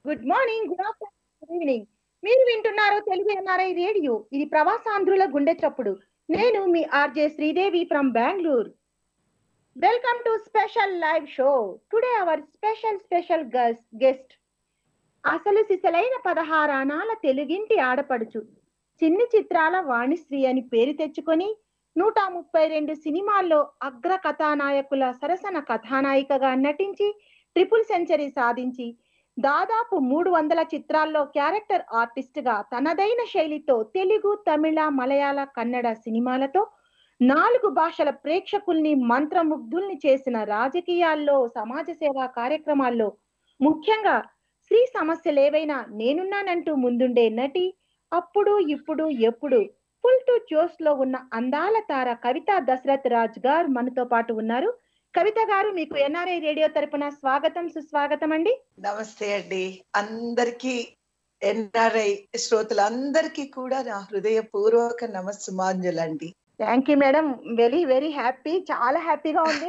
Good morning good afternoon good evening మీరు వింటున్నారు Telugu NRI radio ఇది ప్రవాసాంధ్రుల గుండె చప్పుడు నేను మీ RJ Sridevi from Bengaluru welcome to special live show today our special special guest అసలు సిసలైన పదహారానాల తెలుగింటి ఆడపడుచు చిన్ని చిత్రాల వాణిశ్రీ అని పేరు తెచ్చుకొని నూట ముప్పై రెండు సినిమాల్లో అగ్ర కథానాయకుల సరసన కథానాయికగా నటించి ట్రిపుల్ సెంచరీ సాధించి దాదాపు మూడు వందల చిత్రాల్లో క్యారెక్టర్ ఆర్టిస్ట్ గా తనదైన శైలితో తెలుగు తమిళ మలయాళ కన్నడ సినిమాలతో నాలుగు భాషల ప్రేక్షకుల్ని మంత్రముగ్ధుల్ని చేసిన రాజకీయాల్లో సమాజ సేవా కార్యక్రమాల్లో ముఖ్యంగా స్త్రీ సమస్యలు ఏవైనా నేనున్నానంటూ ముందుండే నటి అప్పుడు ఇప్పుడు ఎప్పుడు ఫుల్ టు జోస్ లో ఉన్న అందాల తార కవిత దశరథ్ రాజ్ గారు మనతో పాటు ఉన్నారు కవిత గారు మీకు ఎన్ఆర్ఐ రేడియో తరపున స్వాగతం సుస్వాగతం అండి నమస్తే అండి అందరికీ ఎన్ఆర్ఐ శ్రోతలందరికీ కూడా నా హృదయపూర్వక నమస్సుమాంజలండి thank you madam very very happy చాలా హ్యాపీగా ఉంది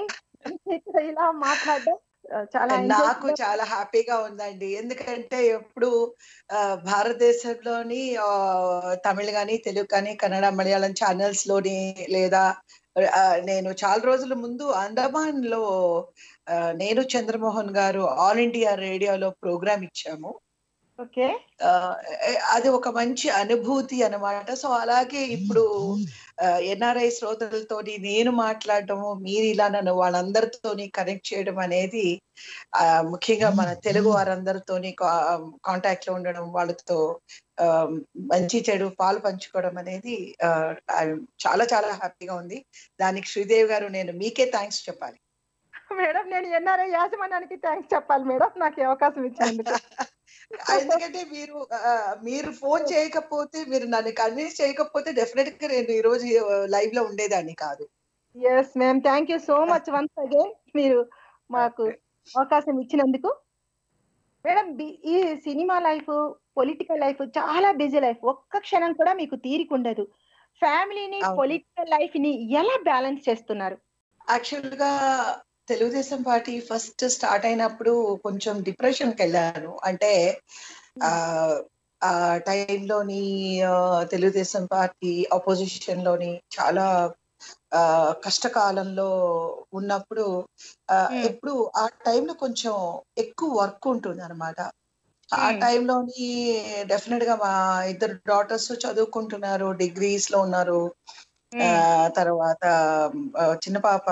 ఇలా మాట్లాడడం చాలా నాకు చాలా హ్యాపీగా ఉందండి ఎందుకంటే ఎప్పుడు భారతదేశంలోని తమిళ కానీ తెలుగు కానీ కన్నడ మలయాళం ఛానల్స్ లోని లేదా నేను చాలా రోజుల ముందు అండమాన్ లో నేను చంద్రమోహన్ గారు ఆల్ ఇండియా రేడియోలో ప్రోగ్రామ్ ఇచ్చాము ఓకే అది ఒక మంచి అనుభూతి అనమాట సో అలాగే ఇప్పుడు ఎన్ఆర్ఐ శ్రోతలతోని నేను మాట్లాడటము మీరు ఇలా నన్ను వాళ్ళందరితోని కనెక్ట్ చేయడం అనేది ముఖ్యంగా మన తెలుగు వారందరితోని కాంటాక్ట్ లో ఉండడం వాళ్ళతో మంచి చెడు పాలు పంచుకోవడం అనేది చాలా చాలా హ్యాపీగా ఉంది దానికి శ్రీదేవి గారు నేను మీకే థ్యాంక్స్ చెప్పాలి మేడం నేను ఎన్ఆర్ఐ యాజమాన్యానికి థ్యాంక్స్ చెప్పాలి మేడం నాకు అవకాశం ఇచ్చినందుకు ఎందుకంటే మీరు మీరు ఫోన్ చేయకపోతే మీరు నన్ను కన్విన్స్ చేయకపోతే డెఫినెట్ గా నేను ఈ రోజు లైవ్ లో ఉండేదాన్ని కాదు yes ma'am thank you so much once again మీరు మాకు అవకాశం ఇచ్చినందుకు మేడం ఈ సినిమా లైఫ్ పొలిటికల్ లైఫ్ చాలా బిజీ లైఫ్ ఒక్క క్షణం కూడా మీకు తీరికుండదు ఫ్యామిలీని పొలిటికల్ లైఫ్ ని ఎలా బ్యాలెన్స్ చేస్తున్నారు యాక్చువల్ గా తెలుగుదేశం పార్టీ ఫస్ట్ స్టార్ట్ అయినప్పుడు కొంచెం డిప్రెషన్కి వెళ్ళాను అంటే ఆ టైంలోని తెలుగుదేశం పార్టీ ఆపోజిషన్ లోని చాలా కష్టకాలంలో ఉన్నప్పుడు ఎప్పుడు ఆ టైంలో కొంచెం ఎక్కువ వర్క్ ఉంటుంది అనమాట ఆ టైంలోని డెఫినెట్ గా మా ఇద్దరు డాటర్స్ చదువుకుంటున్నారు డిగ్రీస్ లో ఉన్నారు తర్వాత చిన్న పాప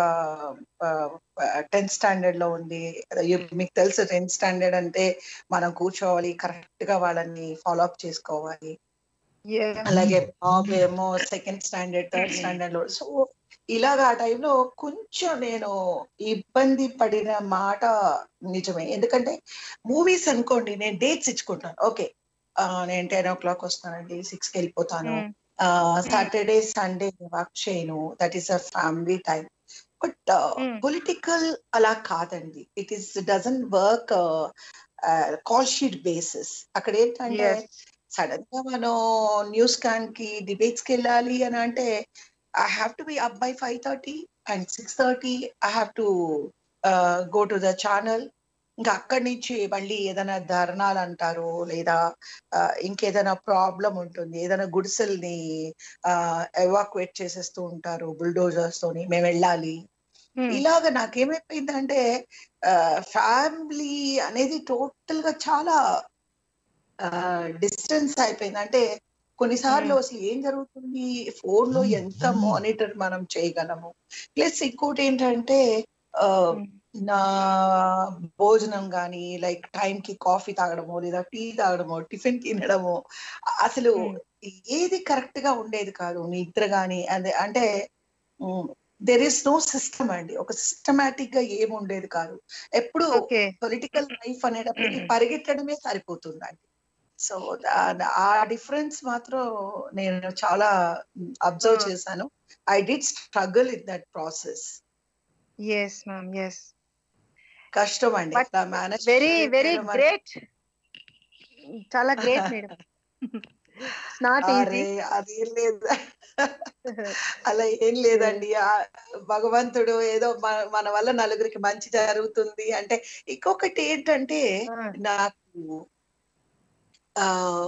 టెన్త్ స్టాండర్డ్ లో ఉంది మీకు తెలుసు టెన్త్ స్టాండర్డ్ అంటే మనం కూర్చోవాలి కరెక్ట్ గా వాళ్ళని ఫాలో అప్ చేసుకోవాలి అలాగే బాబు ఏమో సెకండ్ స్టాండర్డ్ థర్డ్ స్టాండర్డ్ లో సో ఇలాగా ఆ టైంలో కొంచెం నేను ఇబ్బంది పడిన మాట నిజమే ఎందుకంటే మూవీస్ అనుకోండి నేను డేట్స్ ఇచ్చుకుంటాను ఓకే నేను టెన్ ఓ క్లాక్ వస్తానండి సిక్స్ కి వెళ్ళిపోతాను సాటర్డే సండే వర్క్ చేయను that is a family time but political అలా కాదండి it is dozen work call sheet basis అక్కడ ఏంటంటే సడన్ గా మనం న్యూస్ కాన్ కి డిబేట్స్ కి వెళ్ళాలి అని అంటే I have to be up by five thirty and six thirty I have to go to the channel ఇంకా అక్కడి నుంచి మళ్ళీ ఏదైనా ధర్నాలు అంటారు లేదా ఇంకేదైనా ప్రాబ్లం ఉంటుంది ఏదైనా గుడిసెల్ని ఎవాక్యుయేట్ చేసేస్తూ ఉంటారు బుల్డోజర్స్ తోని మేము వెళ్ళాలి ఇలాగ నాకేమైపోయిందంటే ఫ్యామిలీ అనేది టోటల్ గా చాలా డిస్టెన్స్ అయిపోయింది అంటే కొన్నిసార్లు అసలు ఏం జరుగుతుంది ఫోన్ లో ఎంత మానిటర్ మనం చేయగలము ప్లస్ ఇంకోటి ఏంటంటే నా భోజనం కానీ లైక్ టైం కి కాఫీ తాగడమో లేదా టీ తాగడమో టిఫిన్ తినడమో అసలు ఏది కరెక్ట్ గా ఉండేది కాదు నిద్ర కానీ అదే అంటే దెర్ ఇస్ నో సిస్టమ్ అండి ఒక సిస్టమేటిక్ గా ఏమి ఉండేది కాదు ఎప్పుడు పొలిటికల్ లైఫ్ అనేటప్పటికి పరిగెత్తడమే సరిపోతుందండి సో ఆ డిఫరెన్స్ మాత్రం నేను చాలా అబ్జర్వ్ చేశాను I did struggle in that process yes ma'am yes కష్టం అండి వెరీ వెరీ గ్రేట్ చాలా గ్రేట్ మేడం నాట్ ఈజీ అదేం లేదు అలా ఏం లేదండి భగవంతుడు ఏదో మన వల్ల నలుగురికి మంచి జరుగుతుంది అంటే ఇంకొకటి ఏంటంటే నాకు ఆ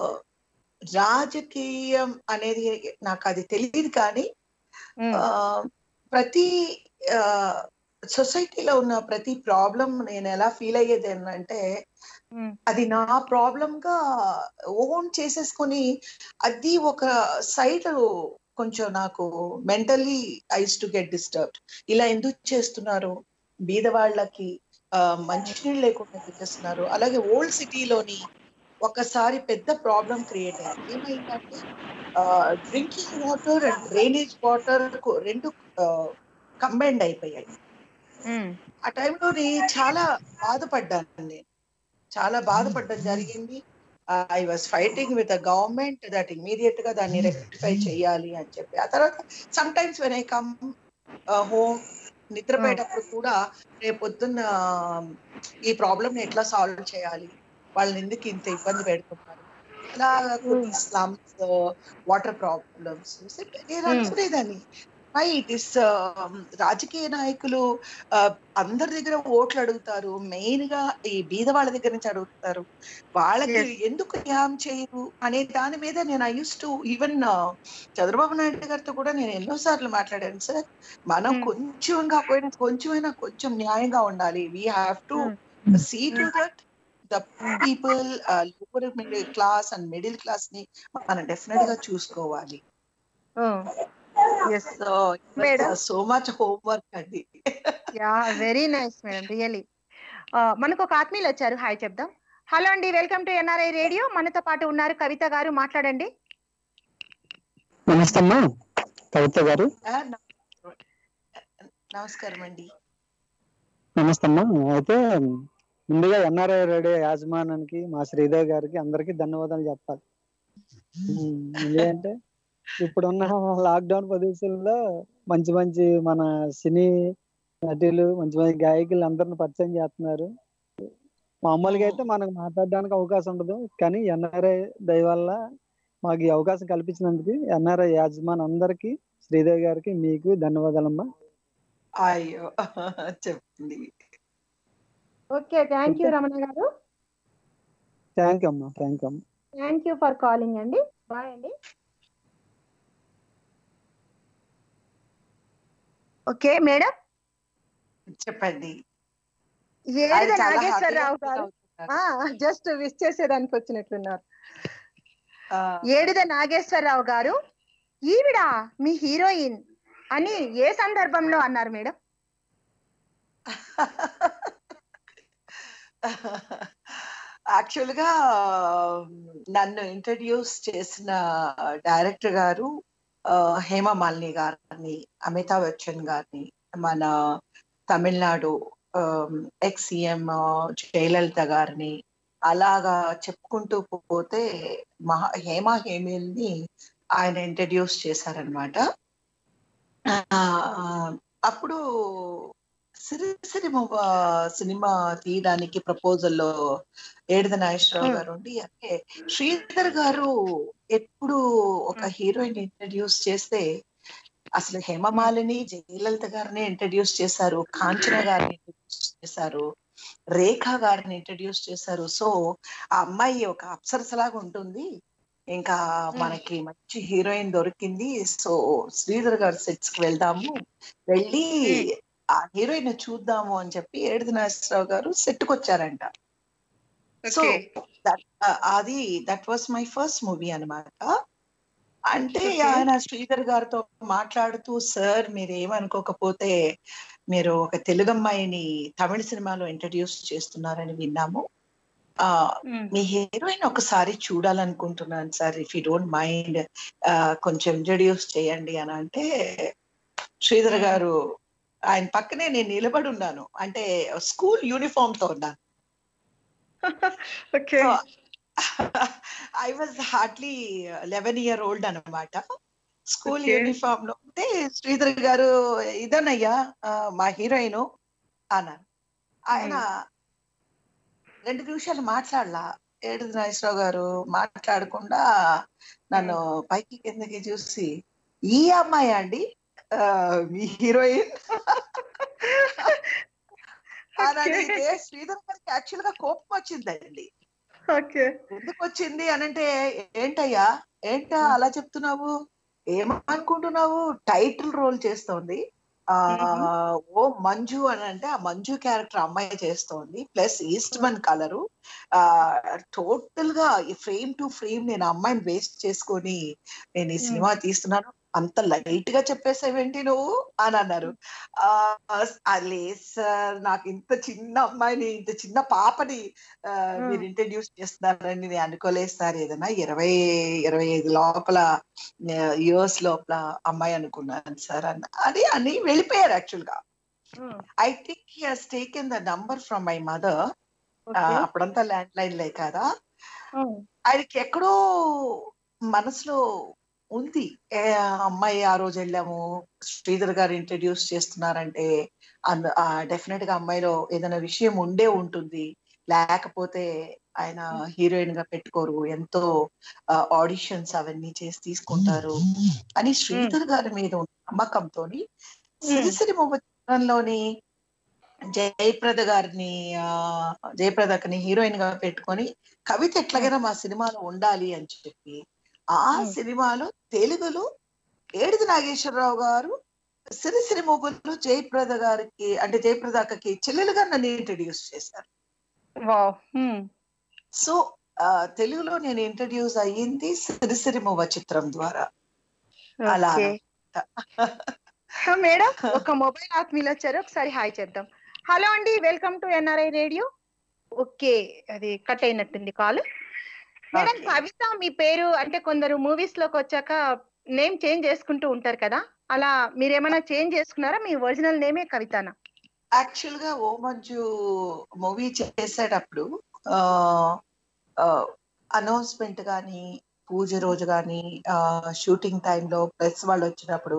రాజకీయం అనేది నాకు అది తెలియదు కానీ ఉమ్, ఆ, ప్రతి సొసైటీలో ఉన్న ప్రతి ప్రాబ్లం నేను ఎలా ఫీల్ అయ్యేది అంటే ఉమ్, అది నా ప్రాబ్లం గా ఓన్ చేసేసుకొని అది ఒక సైడ్ కొంచెం నాకు mentally ice to get disturbed ఇలా ఎందుకు చేస్తున్నారు బీద వాళ్ళకి ఆ, మంచినీళ్ళు లేకుండా పెట్టేస్తున్నారు అలాగే ఓల్డ్ సిటీలోని ఒకసారి పెద్ద ప్రాబ్లం క్రియేట్ అయింది ఏమైందంటే drinking water and drainage water రెండు కంబైండ్ అయిపోయాయి ఉమ్, ఆ టైంలోని చాలా బాధపడ్డాను నేను చాలా బాధపడడం జరిగింది I was fighting with the government that immediate గా దాన్ని రెక్టిఫై చేయాలి అని చెప్పి ఆ తర్వాత sometimes when I come home నిద్రపోయేటప్పుడు కూడా రేపు పొద్దున్న ఈ ప్రాబ్లమ్ ఎట్లా సాల్వ్ చేయాలి వాళ్ళని ఎందుకు ఇంత ఇబ్బంది పెడుతున్నారు ఇలా కొన్ని స్లమ్స్ వాటర్ ప్రాబ్లమ్స్ నేను అనుకునేదాన్ని వై దిస్ రాజకీయ నాయకులు uh, అందరి దగ్గర ఓట్లు అడుగుతారు మెయిన్ గా ఈ బీద వాళ్ళ దగ్గర నుంచి అడుగుతారు వాళ్ళకి Yes. ఎందుకు న్యాయం చేయరు అనే దాని మీద నేను I used to even Chandrababu Naidu గారితో కూడా నేను ఎన్నో సార్లు మాట్లాడాను సార్ మనం Hmm. కొంచెం కాకపోయినా కొంచెమైనా కొంచెం న్యాయంగా ఉండాలి we have to Hmm. See to that the people lower middle class and middle class ని మనం డెఫినెట్ గా చూసుకోవాలి yes so Madam. So much homework అండి yeah very nice madam really మనకు ఒక ఆత్మీయులు వచ్చారు హాయ్ చెప్దాం హలో అండి వెల్కమ్ టు ఎన్ఆర్ఐ రేడియో మనతో పాటు ఉన్నారు కవిత గారు మాట్లాడండి నమస్తే అమ్మా కవిత గారు ఆ, నమ- నమస్కారం అండి నమస్తే అమ్మా అయితే ముందుగా ఎన్ఆర్ఐ రేడియో యాజమానానికి మా శ్రీదేవి గారికి అందరికీ ధన్యవాదాలు చెప్పాలి ఉమ్, ఎందుకంటే ఇప్పుడున్న లాక్డౌన్ ప్రదేశాల్లో మంచి మంచి మన సినీ నటులు మంచి మంచి గాయకులు అందరిని పరిచయం చేస్తున్నారు మామూలుగా అయితే మనకు మాట్లాడడానికి అవకాశం ఉండదు కానీ ఎన్ఆర్ఐ దయ వల్ల మాకు ఈ అవకాశం కల్పించినందుకు ఎన్ఆర్ఐ యాజమాన్ అందరికీ శ్రీదేవి గారికి మీకు ధన్యవాదాలమ్మా అయ్యో చెప్పండి ఓకే థ్యాంక్ యూ రమణ గారు థ్యాంక్ యూ అమ్మా థ్యాంక్ యూ అమ్మా థ్యాంక్ యూ ఫర్ కాలింగ్ అండి బాయ్ అండి ఓకే మేడం చెప్పండి ఏడు ఆయన చాలా నాగేశ్వరరావు happy గారు అవుతున్నారు. జస్ట్ విష్ చేసేదానికి వచ్చినట్లున్నారు ఆ, ఏడుద నాగేశ్వరరావు గారు ఈవిడ మీ హీరోయిన్ అని ఏ సందర్భంలో అన్నారు మేడం యాక్చువల్ గా నన్ను ఇంట్రడ్యూస్ చేసిన డైరెక్టర్ గారు ఆ, హేమ మాలిని గారిని అమితాబ్ బచ్చన్ గారిని మన తమిళనాడు ఎక్స్ సీఎం జయలలిత గారిని అలాగా చెప్పుకుంటూ పోతే మహా హేమ హేమిల్ని ఆయన ఇంట్రడ్యూస్ చేశారనమాట అప్పుడు సిరి సినిమా సినిమా తీయడానికి ప్రపోజల్ లో ఏడుద నాగేశ్వరరావు Hmm. గారు ఉండి అంటే శ్రీధర్ గారు ఎప్పుడు ఒక హీరోయిన్ ఇంట్రడ్యూస్ చేస్తే అసలు హేమమాలిని జయలలిత గారిని ఇంట్రడ్యూస్ చేశారు కాంచన గారిని ఇంట్రడ్యూస్ చేశారు రేఖ గారిని ఇంట్రడ్యూస్ చేశారు సో ఆ అమ్మాయి ఒక అప్సరసలాగా ఉంటుంది ఇంకా మనకి మంచి హీరోయిన్ దొరికింది సో శ్రీధర్ గారి సెట్స్ కి వెళ్దాము వెళ్ళి ఆ హీరోయిన్ చూద్దాము అని చెప్పి ఏడుది నాగేశ్వరరావు గారు సెట్ కు వచ్చారంట సో దట్ అది that was my first movie అన్నమాట అంటే Okay. ఆయన శ్రీధర్ గారితో మాట్లాడుతూ సార్ మీరు ఏమనుకోకపోతే మీరు ఒక తెలుగు అమ్మాయిని తమిళ సినిమాలో ఇంట్రడ్యూస్ చేస్తున్నారని విన్నాము ఆ మీ హీరోయిన్ ఒకసారి చూడాలనుకుంటున్నాను sir if you don't mind కొంచెం ఇంట్రడ్యూస్ చేయండి అని అంటే శ్రీధర్ గారు ఆయన పక్కనే నేను నిలబడి ఉన్నాను అంటే స్కూల్ యూనిఫామ్ తో ఉన్నాను okay I was hardly eleven year old అన్నమాట స్కూల్ Okay. యూనిఫామ్ లో ఉంటే శ్రీధర్ గారు ఇదనయ్యా ఆ, మా హీరోయిన్ అన్నారు ఆయన రెండు నిమిషాలు మాట్లాడలా ఏడు నాగేశ్వరరావు గారు మాట్లాడకుండా నన్ను పైకి కిందకి చూసి ఈ అమ్మాయి అండి ఆ, మీ హీరోయిన్ అని అడిగితే శ్రీధర్ గారికి యాక్చువల్ గా కోపం వచ్చిందండి ఓకే ఎందుకు వచ్చింది అని అంటే ఏంటయ్యా ఏంటా అలా చెప్తున్నావు ఏమనుకుంటున్నావు టైటిల్ రోల్ చేస్తోంది ఆ ఓ మంజు అని అంటే ఆ మంజు క్యారెక్టర్ అమ్మాయి చేస్తోంది ప్లస్ ఈస్ట్మన్ కలరు ఆ టోటల్ గా ఈ ఫ్రేమ్ టు ఫ్రేమ్ నేను ఆ అమ్మాయిని వేస్ట్ చేసుకొని నేను ఈ సినిమా తీస్తున్నాను అంత లైట్ గా చెప్పేసావేంటి నువ్వు అని అన్నారు ఆ లేదు సార్ నాకు ఇంత చిన్న అమ్మాయిని ఇంత చిన్న పాపని ఆ, Hmm. మీరు ఇంట్రడ్యూస్ చేస్తున్నారని నేను అనుకోలేదు సార్ ఏదైనా ఇరవై ఇరవై ఐదు లోపల ఇయర్స్ లోపల అమ్మాయి అనుకున్నాను సార్ అన్న అది అని వెళ్ళిపోయారు యాక్చువల్ గా I think he has taken the number from my mother అప్పుడంతా ల్యాండ్ లైన్ లే కదా ఆయనకి ఎక్కడో మనసులో ఉంది ఏ, అమ్మాయి ఆ రోజు వెళ్ళాము శ్రీధర్ గారు ఇంట్రడ్యూస్ చేస్తున్నారంటే అంద డెఫినెట్ గా అమ్మాయిలో ఏదైనా విషయం ఉండే ఉంటుంది లేకపోతే ఆయన హీరోయిన్ గా పెట్టుకోరు ఎంతో ఆడిషన్స్ అవన్నీ చేసి తీసుకుంటారు అని శ్రీధర్ గారి మీద ఉన్న నమ్మకంతో సిరిసిరి మొగ్గ చిత్రంలోని జయప్రద గారిని ఆ, జయప్రదకని హీరోయిన్ గా పెట్టుకొని కవిత ఎట్లాగైనా మా సినిమాలో ఉండాలి అని చెప్పి ఆ Hmm. సినిమాలో తెలుగులో ఏడిది నాగేశ్వరరావు గారు సిరిసిరి మొగ్గులు జయప్రద గారికి అంటే జయప్రద అక్కకి చెల్లెలుగా నన్ను ఇంట్రడ్యూస్ చేశారు వావ్ సో ఆ, తెలుగులో నేను ఇంట్రడ్యూస్ అయ్యింది సిరిసిరి మొవ్వ చిత్రం ద్వారా అలా ఓకే మేడం ఒక మొబైల్ ఆత్మీయులు వచ్చారు ఒకసారి హాయ్ చేద్దాం హలో అండి welcome to NRI radio okay అది కట్ అయినట్టుంది కాల్ మేడం Okay. కవిత మీ పేరు అంటే కొందరు మూవీస్ లోకి వచ్చాక నేమ్ చేంజ్ చేసుకుంటూ ఉంటారు కదా అలా మీరు ఏమైనా చేంజ్ చేసుకున్నారా మీ ఒరిజినల్ నేమే కవితనా యాక్చువల్ గా ఓ మంజు మూవీ చేసేటప్పుడు అనౌన్స్మెంట్ కానీ పూజ రోజు కానీ షూటింగ్ టైంలో ప్రెస్ వాళ్ళు వచ్చినప్పుడు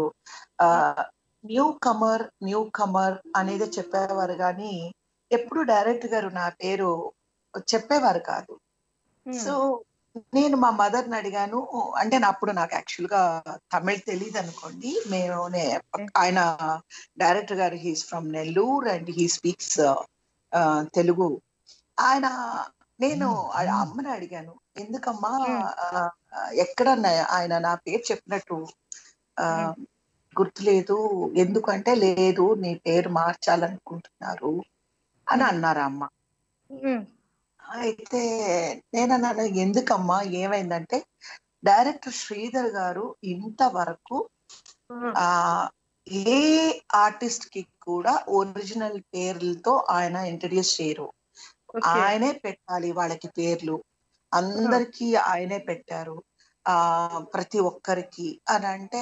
న్యూ కమర్ న్యూ కమర్ అనేది చెప్పేవారు కానీ ఎప్పుడు డైరెక్ట్ గారు నా పేరు చెప్పేవారు కాదు సో నేను మా మదర్ ని అడిగాను అంటే నా అప్పుడు నాకు యాక్చువల్ గా తమిళ్ తెలియదు అనుకోండి మేము నే- ఆయన డైరెక్టర్ గారు he's from Nellore and he speaks Telugu ఆయన నేను ఆ అమ్మని అడిగాను ఎందుకమ్మా ఆ, ఎక్కడ నా- ఆయన నా పేరు చెప్పినట్టు ఆ, గుర్తులేదు ఎందుకంటే లేదు నీ పేరు మార్చాలనుకుంటున్నారు అని అన్నారు అమ్మ ఉమ్, అయితే నేనన్నాను ఎందుకమ్మా ఏమైందంటే డైరెక్టర్ శ్రీధర్ గారు ఇంతవరకు ఉమ్, ఆ ఏ ఆర్టిస్ట్ కి కూడా ఒరిజినల్ పేర్లతో ఆయన ఇంట్రడ్యూస్ చేయరు ఓకే. ఆయనే పెట్టాలి వాళ్ళకి పేర్లు అందరికీ ఆయనే పెట్టారు ఆ ప్రతి ఒక్కరికి అని అంటే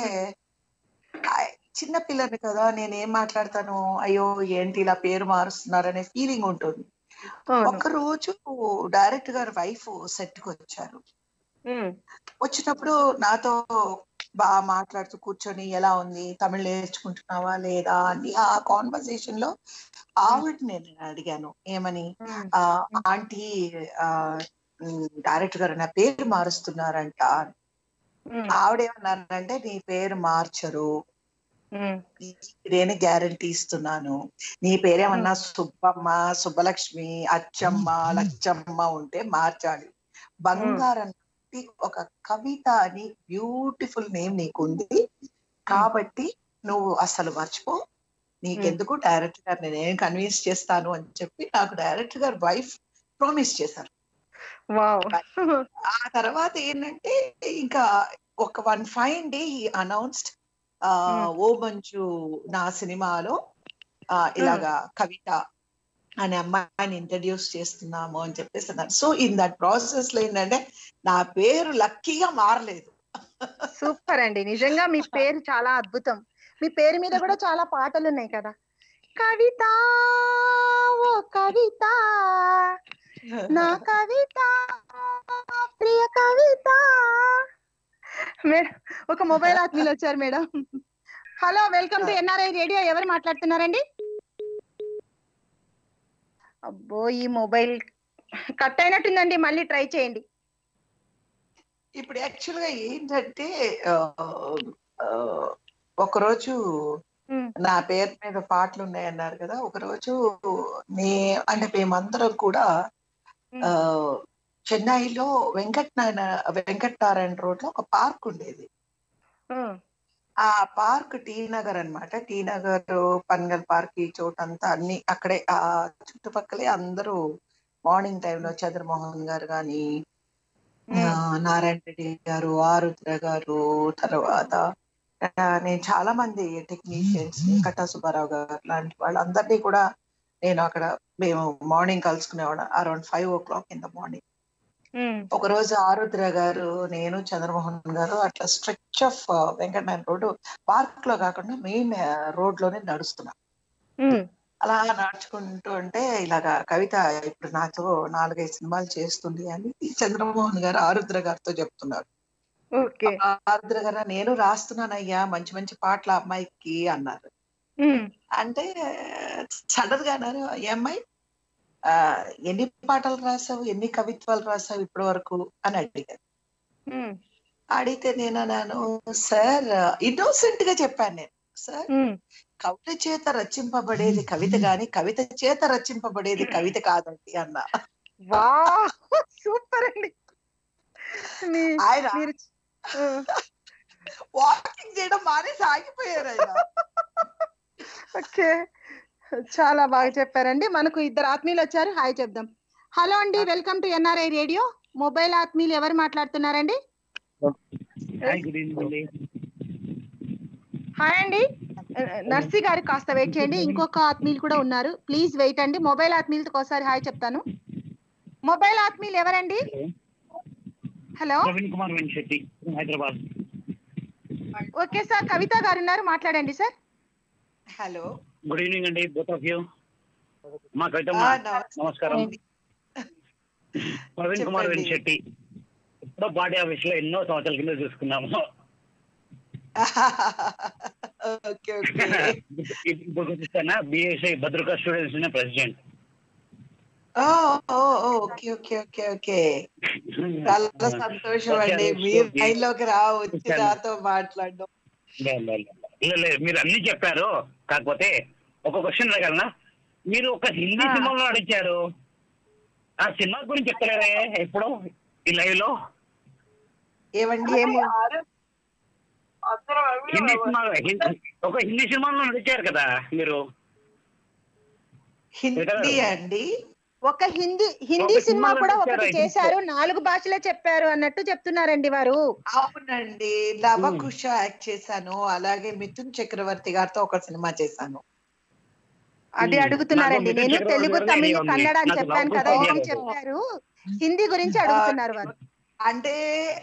ఆ- చిన్న పిల్లని కదా నేను ఏం మాట్లాడతాను అయ్యో ఏంటి ఇలా పేరు మారుస్తున్నారనే ఫీలింగ్ ఉంటుంది అవును. ఒక రోజు డైరెక్ట్ గారు వైఫ్ సెట్ కి వచ్చారు ఉమ్, వచ్చినప్పుడు నాతో బాగా మాట్లాడుతూ కూర్చొని ఎలా ఉంది తమిళ్ నేర్చుకుంటున్నావా లేదా అని ఆ కాన్వర్సేషన్ లో ఆవిడ నేను అడిగాను ఏమని ఉమ్, ఆ ఆంటీ ఆ డైరెక్టర్ గారు నా పేరు మారుస్తున్నారంట ఉమ్, ఆవిడ ఏమన్నారంటే నీ పేరు మార్చరు ఉమ్, నేనే గ్యారంటీ ఇస్తున్నాను నీ పేరేమన్నా సుబ్బమ్మ సుబ్బలక్ష్మి అచ్చమ్మ లచ్చమ్మ ఉంటే మార్చాలి బంగారం లాంటి ఒక కవిత అని బ్యూటిఫుల్ నేమ్ నీకుంది కాబట్టి నువ్వు అసలు మర్చిపో నీకెందుకు డైరెక్టర్ గారు నేను కన్విన్స్ చేస్తాను అని చెప్పి నాకు డైరెక్టర్ గారు వైఫ్ ప్రామిస్ చేశారు వావ్ ఆ తర్వాత ఏంటంటే ఇంకా ఒక one fine day announced O Manju నా సినిమాలో ఆ, ఇలాగా కవిత అనే అమ్మాయిని ఇంట్రడ్యూస్ చేస్తున్నాము అని చెప్పేసి అన్నారు సో ఇన్ దట్ ప్రాసెస్ లో ఏంటంటే నా పేరు లక్కీగా మారలేదు సూపర్ అండి నిజంగా మీ పేరు చాలా అద్భుతం మీ పేరు మీద కూడా చాలా పాటలు ఉన్నాయి కదా కవిత ఓ కవిత నా కవిత ప్రియ కవిత మేడం ఒక మొబైల్ ఆత్మీయులు వచ్చారు madam hello welcome to NRI radio ఎవరు మాట్లాడుతున్నారండి అబ్బో ఈ మొబైల్ కట్ అయినట్టుందండి మళ్ళీ ట్రై చేయండి ఇప్పుడు యాక్చువల్ గా ఏంటంటే ఆ, ఆ, ఒకరోజు ఉమ్, నా పేరు మీద పాటలు ఉన్నాయన్నారు కదా ఒకరోజు నే అంటే మేమందరం కూడా ఆ, చెన్నైలో వెంకట్ నారాయణ వెంకట్ నారాయణ రోడ్ లో ఒక పార్క్ ఉండేది ఉమ్, ఆ పార్క్ టీ నగర్ అన్నమాట టీ నగర్ పన్గల్ పార్క్ ఈ చోటంతా అన్ని అక్కడే ఆ చుట్టుపక్కలే అందరూ మార్నింగ్ టైంలో చంద్రమోహన్ గారు కానీ ఆ, నారాయణ రెడ్డి గారు ఆరుద్ర గారు తర్వాత ఆ, నేను చాలా మంది టెక్నీషియన్స్ కట్టా సుబ్బారావు గారు లాంటి వాళ్ళందరినీ కూడా నేను అక్కడ మేము మార్నింగ్ కలుసుకునేవాళ్ళం around five o'clock in the morning um, ఒక రోజు ఆరుద్ర గారు నేను చంద్రమోహన్ గారు అట్లా stretch of Venkatanarayana road park లో కాకుండా మెయిన్ రోడ్ లోనే నడుస్తున్నాం ఉమ్, అలా నడుచుకుంటూ ఉంటే ఇలాగా కవిత ఇప్పుడు నాతో నాలుగైదు సినిమాలు చేస్తుంది అని చంద్రమోహన్ గారు ఆరుద్ర గారితో చెప్తున్నారు ఓకే ఆరుద్ర గారు నేను రాస్తున్నానయ్యా మంచి మంచి పాటలు ఆ అమ్మాయికి అన్నారు ఉమ్, అంటే సడన్ గా అన్నారు "ఈ అమ్మాయి ఆ ఎన్ని పాటలు రాసావు ఎన్ని కవిత్వాలు రాసావు ఇప్పటి వరకు అని అడిగారు ఉమ్, అడిగితే నేను అన్నాను సార్ ఇన్నోసెంట్ గా చెప్పాను నేను సార్ ఉమ్. కవిత చేత రచింపబడేది కవిత గాని కవిత చేత రచింపబడేది కవిత కాదండి అన్న వా సూపర్ అండి మీ- ఆయన మీరు ఉమ్, వాకింగ్ చేయడం మానేసి ఆగిపోయారు ఆయన ఓకే చాలా బాగా చెప్పారండి మనకు ఇద్దరు ఆత్మీయులు వచ్చారు హాయ్ చెప్దాం హలో అండి welcome to NRI radio mobile ఆత్మీయులు ఎవరు మాట్లాడుతున్నారండి హాయ్ గుడ్ ఈవినింగ్ అండి హాయ్ అండి నర్సి గారు కాస్త వెయిట్ చేయండి ఇంకొక ఆత్మీయులు కూడా ఉన్నారు ప్లీజ్ వెయిట్ అండి మొబైల్ ఆత్మీయులతో ఒకసారి హాయ్ చెప్తాను మొబైల్ ఆత్మీయులు ఎవరండి hello Praveen Kumar Venkatetti Hyderabad okay sir Kavitha గారు ఉన్నారు మాట్లాడండి సార్ హలో గుడ్ ఈవినింగ్ అండి బోత్ ఆఫ్ యూ మా కవిత ఆ, నమస్తే. నమస్కారం ప్రవీణ్ కుమార్ చెప్పండి. వెంకటెట్టి ఎప్పుడో పార్టీ ఆఫీస్ లో ఎన్నో సంవత్సరాల కింద చూసుకున్నాము ఓకే ఓకే ఇప్పుడు గుర్తిస్తానా బిఎస్ఐ భద్రకా స్టూడెంట్స్ ప్రెసిడెంట్ ఓ ఓ ఓ, ఓకే ఓకే ఓకే ఓకే చాలా సంతోషం అండి మీరు లైన్ లోకి రా వచ్చి నాతో మాట్లాడడం మీరు అన్ని చెప్పారు కాకపోతే ఒక క్వశ్చన్ అడగలనా మీరు ఒక హిందీ ఆ. సినిమాలో అడిచారు ఆ సినిమా గురించి చెప్తలేరే ఎప్పుడు ఈ లైవ్ లో ఏమండి ఏమో. హిందీ సినిమా హిందీ- ఒక హిందీ సినిమాలో నడిచారు కదా మీరు హిందీ అండి ఒక హిందీ హిందీ ఒక సినిమా సినిమాలో కూడా నటించారు, ఒకటి I think చేశారు నాలుగు భాషలే చెప్పారు అన్నట్టు చెప్తున్నారండి వారు అవునండి లవకుశ యాక్ట్ చేశాను అలాగే మిథున్ చక్రవర్తి గారితో ఒక సినిమా చేశాను అది Hmm. అడుగుతున్నారండి నాకు నేను మిథున్ తెలుగు చక్రవర్తి తమిళ్ గారి కన్నడ అని నాకు చెప్పాను లవ్ కదా గురించి ఏం తెలియదు. చెప్పారు హిందీ గురించి అడుగుతున్నారు వారు అంటే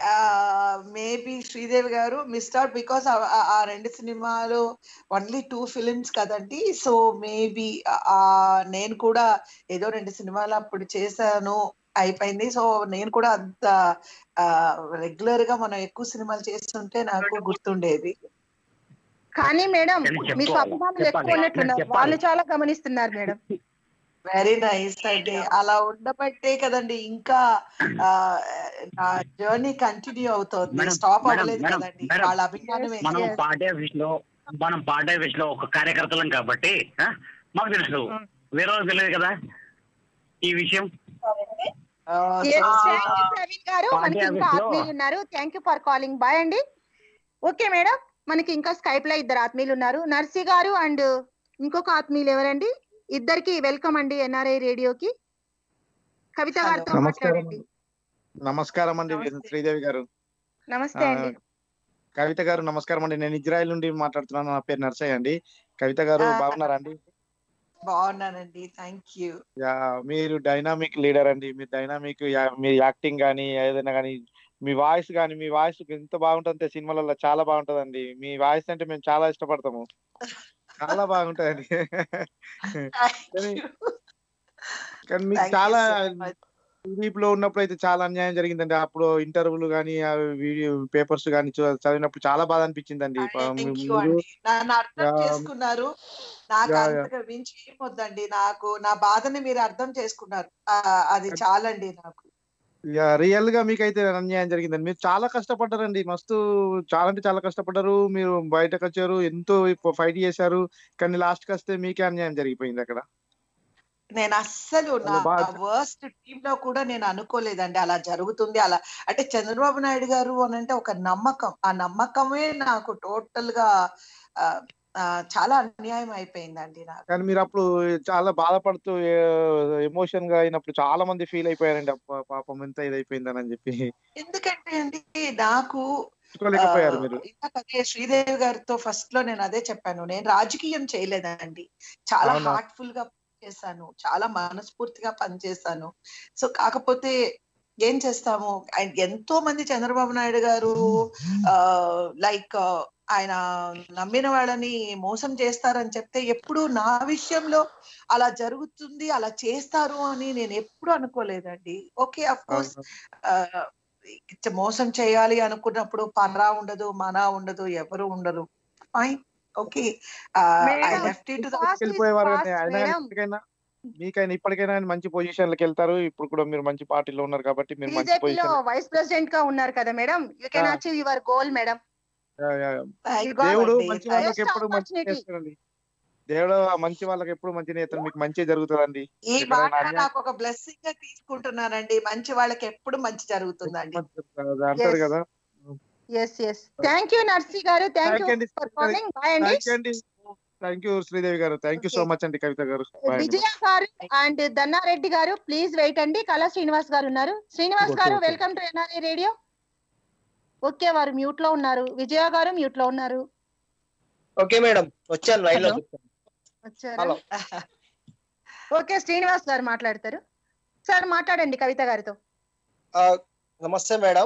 మేబీ శ్రీదేవి గారు మిస్డ్ అవుట్ బికాస్ ఆ రెండు సినిమాలు ఓన్లీ టూ ఫిలిమ్స్ కదండి సో మేబీ నేను కూడా ఏదో రెండు సినిమాలు అప్పుడు చేశాను అయిపోయింది సో నేను కూడా అంత రెగ్యులర్ గా మనం ఎక్కువ సినిమాలు చేస్తుంటే నాకు గుర్తుండేది కానీ మేడం కానీ మీకు చెప్పుకోవాలి. అభిమానులు ఎక్కువ చెప్పాలి. ఉన్నట్లున్నారు చెప్పాలి. వాళ్ళు చాలా గమనిస్తున్నారు మేడం వెరీ నైస్ అండి అలా ఉండబట్టే కదండి ఇంకా ఆ, నా జర్నీ కంటిన్యూ అవుతోంది మేడం, స్టాప్ మేడం, అవ్వలేదు మేడం, కదండి మేడం. వాళ్ళ అభిమానమే మనం Yes. పార్టీ ఆఫీస్ లో మనం పార్టీ ఆఫీస్ లో ఒక కార్యకర్తలం కాబట్టి ఆ, మాకు తెలుసు Hmm. వేరే వాళ్ళకి తెలియదు కదా ఈ విషయం ఆ, Yes, so- thank you, Praveen గారు మనకి ఇంకా పాండ్య ఆత్మీయులు ఉన్నారు thank you for calling bye అండి ఓకే మేడం మనకి ఇంకా స్కైప్ లో ఇద్దరు ఆత్మీయులు ఉన్నారు నర్సి గారు అండ్ ఇంకొక ఆత్మీయులు ఎవరండి ఇద్దరికి వెల్కమ్ అండి ఎన్ఆర్ఐ రేడియోకి కవిత Hello. గారితో నమస్కారం మాట్లాడండి నమస్కారం అండి నమస్తే. శ్రీదేవి గారు నమస్తే ఆ, అండి కవిత గారు నమస్కారం అండి నేను ఇజ్రాయెల్ నుండి మాట్లాడుతున్నాను నా పేరు నర్సయ్య అండి కవిత గారు ఆ. బాగున్నారా అండి బాగున్నానండి థ్యాంక్ యూ యా, మీరు డైనామిక్ లీడర్ అండి మీ డైనామిక్ మీ యాక్టింగ్ కానీ ఏదైనా కానీ మీ వాయిస్ కానీ మీ వాయిస్ ఎంత బాగుంటుంది సినిమాలలో చాలా బాగుంటదండి మీ వాయిస్ అంటే మేము చాలా ఇష్టపడతాము చాలా బాగుంటదండి కానీ కానీ మీకు చాలా టీడీపీ లో ఉన్నప్పుడు అయితే చాలా అన్యాయం జరిగిందండి అప్పుడు ఇంటర్వ్యూలు కానీ వీడియో పేపర్స్ కానీ చదివినప్పుడు చాలా బాధ అనిపించిందండి థ్యాంక్ యూ మీరు- అండి నన్ను అర్థం యా. చేసుకున్నారు నాకు యా, యా. అంతగా మించి ఏమొద్దండి నాకు నా బాధని మీరు అర్థం చేసుకున్నారు ఆ, అది చాలండి నాకు యా, రియల్ గా మీకైతే అన్యాయం జరిగిందండి మీరు చాలా కష్టపడ్డారండి మస్తు చాలా అంటే చాలా కష్టపడ్డారు మీరు బయటకు వచ్చారు ఎంతో ఫైట్ చేశారు కానీ లాస్ట్ కి వస్తే మీకే అన్యాయం జరిగిపోయింది అక్కడ నేను అస్సలు నా చాలా బాగా- వర్స్ట్ టీమ్ లో కూడా నేను అనుకోలేదండి అలా జరుగుతుంది అలా అంటే చంద్రబాబు నాయుడు గారు అని అంటే ఒక నమ్మకం ఆ నమ్మకమే నాకు టోటల్ గా ఆ, ఆ, చాలా అన్యాయం అయిపోయిందండి నాకు కానీ మీరు అప్పుడు చాలా బాధపడుతూ ఎమోషన్ గా అయినప్పుడు చాలా మంది ఫీల్ అయిపోయారండి అబ్బా, పాపం ఎంత ఇది అయిపోయిందని చెప్పి ఎందుకంటే అండి నాకు తట్టుకోలేకపోయారు ఆ, మీరు ఇందాక అదే శ్రీదేవి గారితో ఫస్ట్ లో నేను అదే చెప్పాను నేను రాజకీయం చేయలేదండి చాలా అవునా? హార్ట్ఫుల్ గా చేశాను చాలా మనస్ఫూర్తిగా పనిచేశాను సో కాకపోతే ఏం చేస్తాము ఆయన ఎంతో మంది చంద్రబాబు నాయుడు గారు ఆ లైక్ ఆయన నమ్మిన వాళ్ళని మోసం చేస్తారని చెప్తే ఎప్పుడు నా విషయంలో అలా జరుగుతుంది అలా చేస్తారు అని నేను ఎప్పుడు అనుకోలేదండి ఓకే అఫ్ కోర్స్ ఆ, ఇచ్చ- మోసం చేయాలి అనుకున్నప్పుడు పరా ఉండదు మన ఉండదు ఎవరు ఉండరు fine okay I madam, left it fast is వెళ్ళిపోయేవారు fast, అయినా కానీ మేడం. ఇప్పటికైనా మీకైనా ఇప్పటికైనా ఆయన మంచి పొజిషన్ లకి వెళ్తారు ఇప్పుడు కూడా మీరు మంచి పార్టీలో ఉన్నారు కాబట్టి మీరు మంచి బీజేపీలో పొజిషన్ వైస్ ప్రెసిడెంట్ గా ఉన్నారు కదా మేడం యూ కెన్ ఆ. అచీవ్ యువర్ గోల్ మేడం దేవుడు God, మంచి వాళ్ళకి Best ఎప్పుడు మంచి opportunity. చేస్తారండి దేవుడు ఆ మంచి వాళ్ళకి ఎప్పుడు మంచి నేతలు మీకు మంచి జరుగుతుందండి ఈ ఎక్కడైనా మాట అన్యాయం- నాకు ఒక బ్లెస్సింగ్ గా తీసుకుంటున్నానండి మంచి వాళ్ళకి ఎప్పుడు మంచి జరుగుతుందండి మంచి జరుగుతుంది. అంటారు Yes. కదా yes yes thank you Narsi గారు థ్యాంక్ Thank యూ you అండి. ఫర్ కాలింగ్ బాయ్ అండి థ్యాంక్ యూ అండి థ్యాంక్ యూ శ్రీదేవి గారు thank you so Okay. Much అండి కవిత గారు Bye అండి. విజయ గారు అండ్ దన్నారెడ్డి గారు ప్లీజ్ వెయిట్ అండి కళా శ్రీనివాస్ గారు ఉన్నారు శ్రీనివాస్ Okay, గారు okay. Welcome to NRA radio okay వారు మ్యూట్ లో ఉన్నారు విజయ గారు మ్యూట్ లో ఉన్నారు ఓకే మేడం వచ్చాను లైన్ లో Hello. వచ్చారు హలో ఓకే శ్రీనివాస్ గారు మాట్లాడతారు సార్ మాట్లాడండి కవిత గారితో నమస్తే మేడం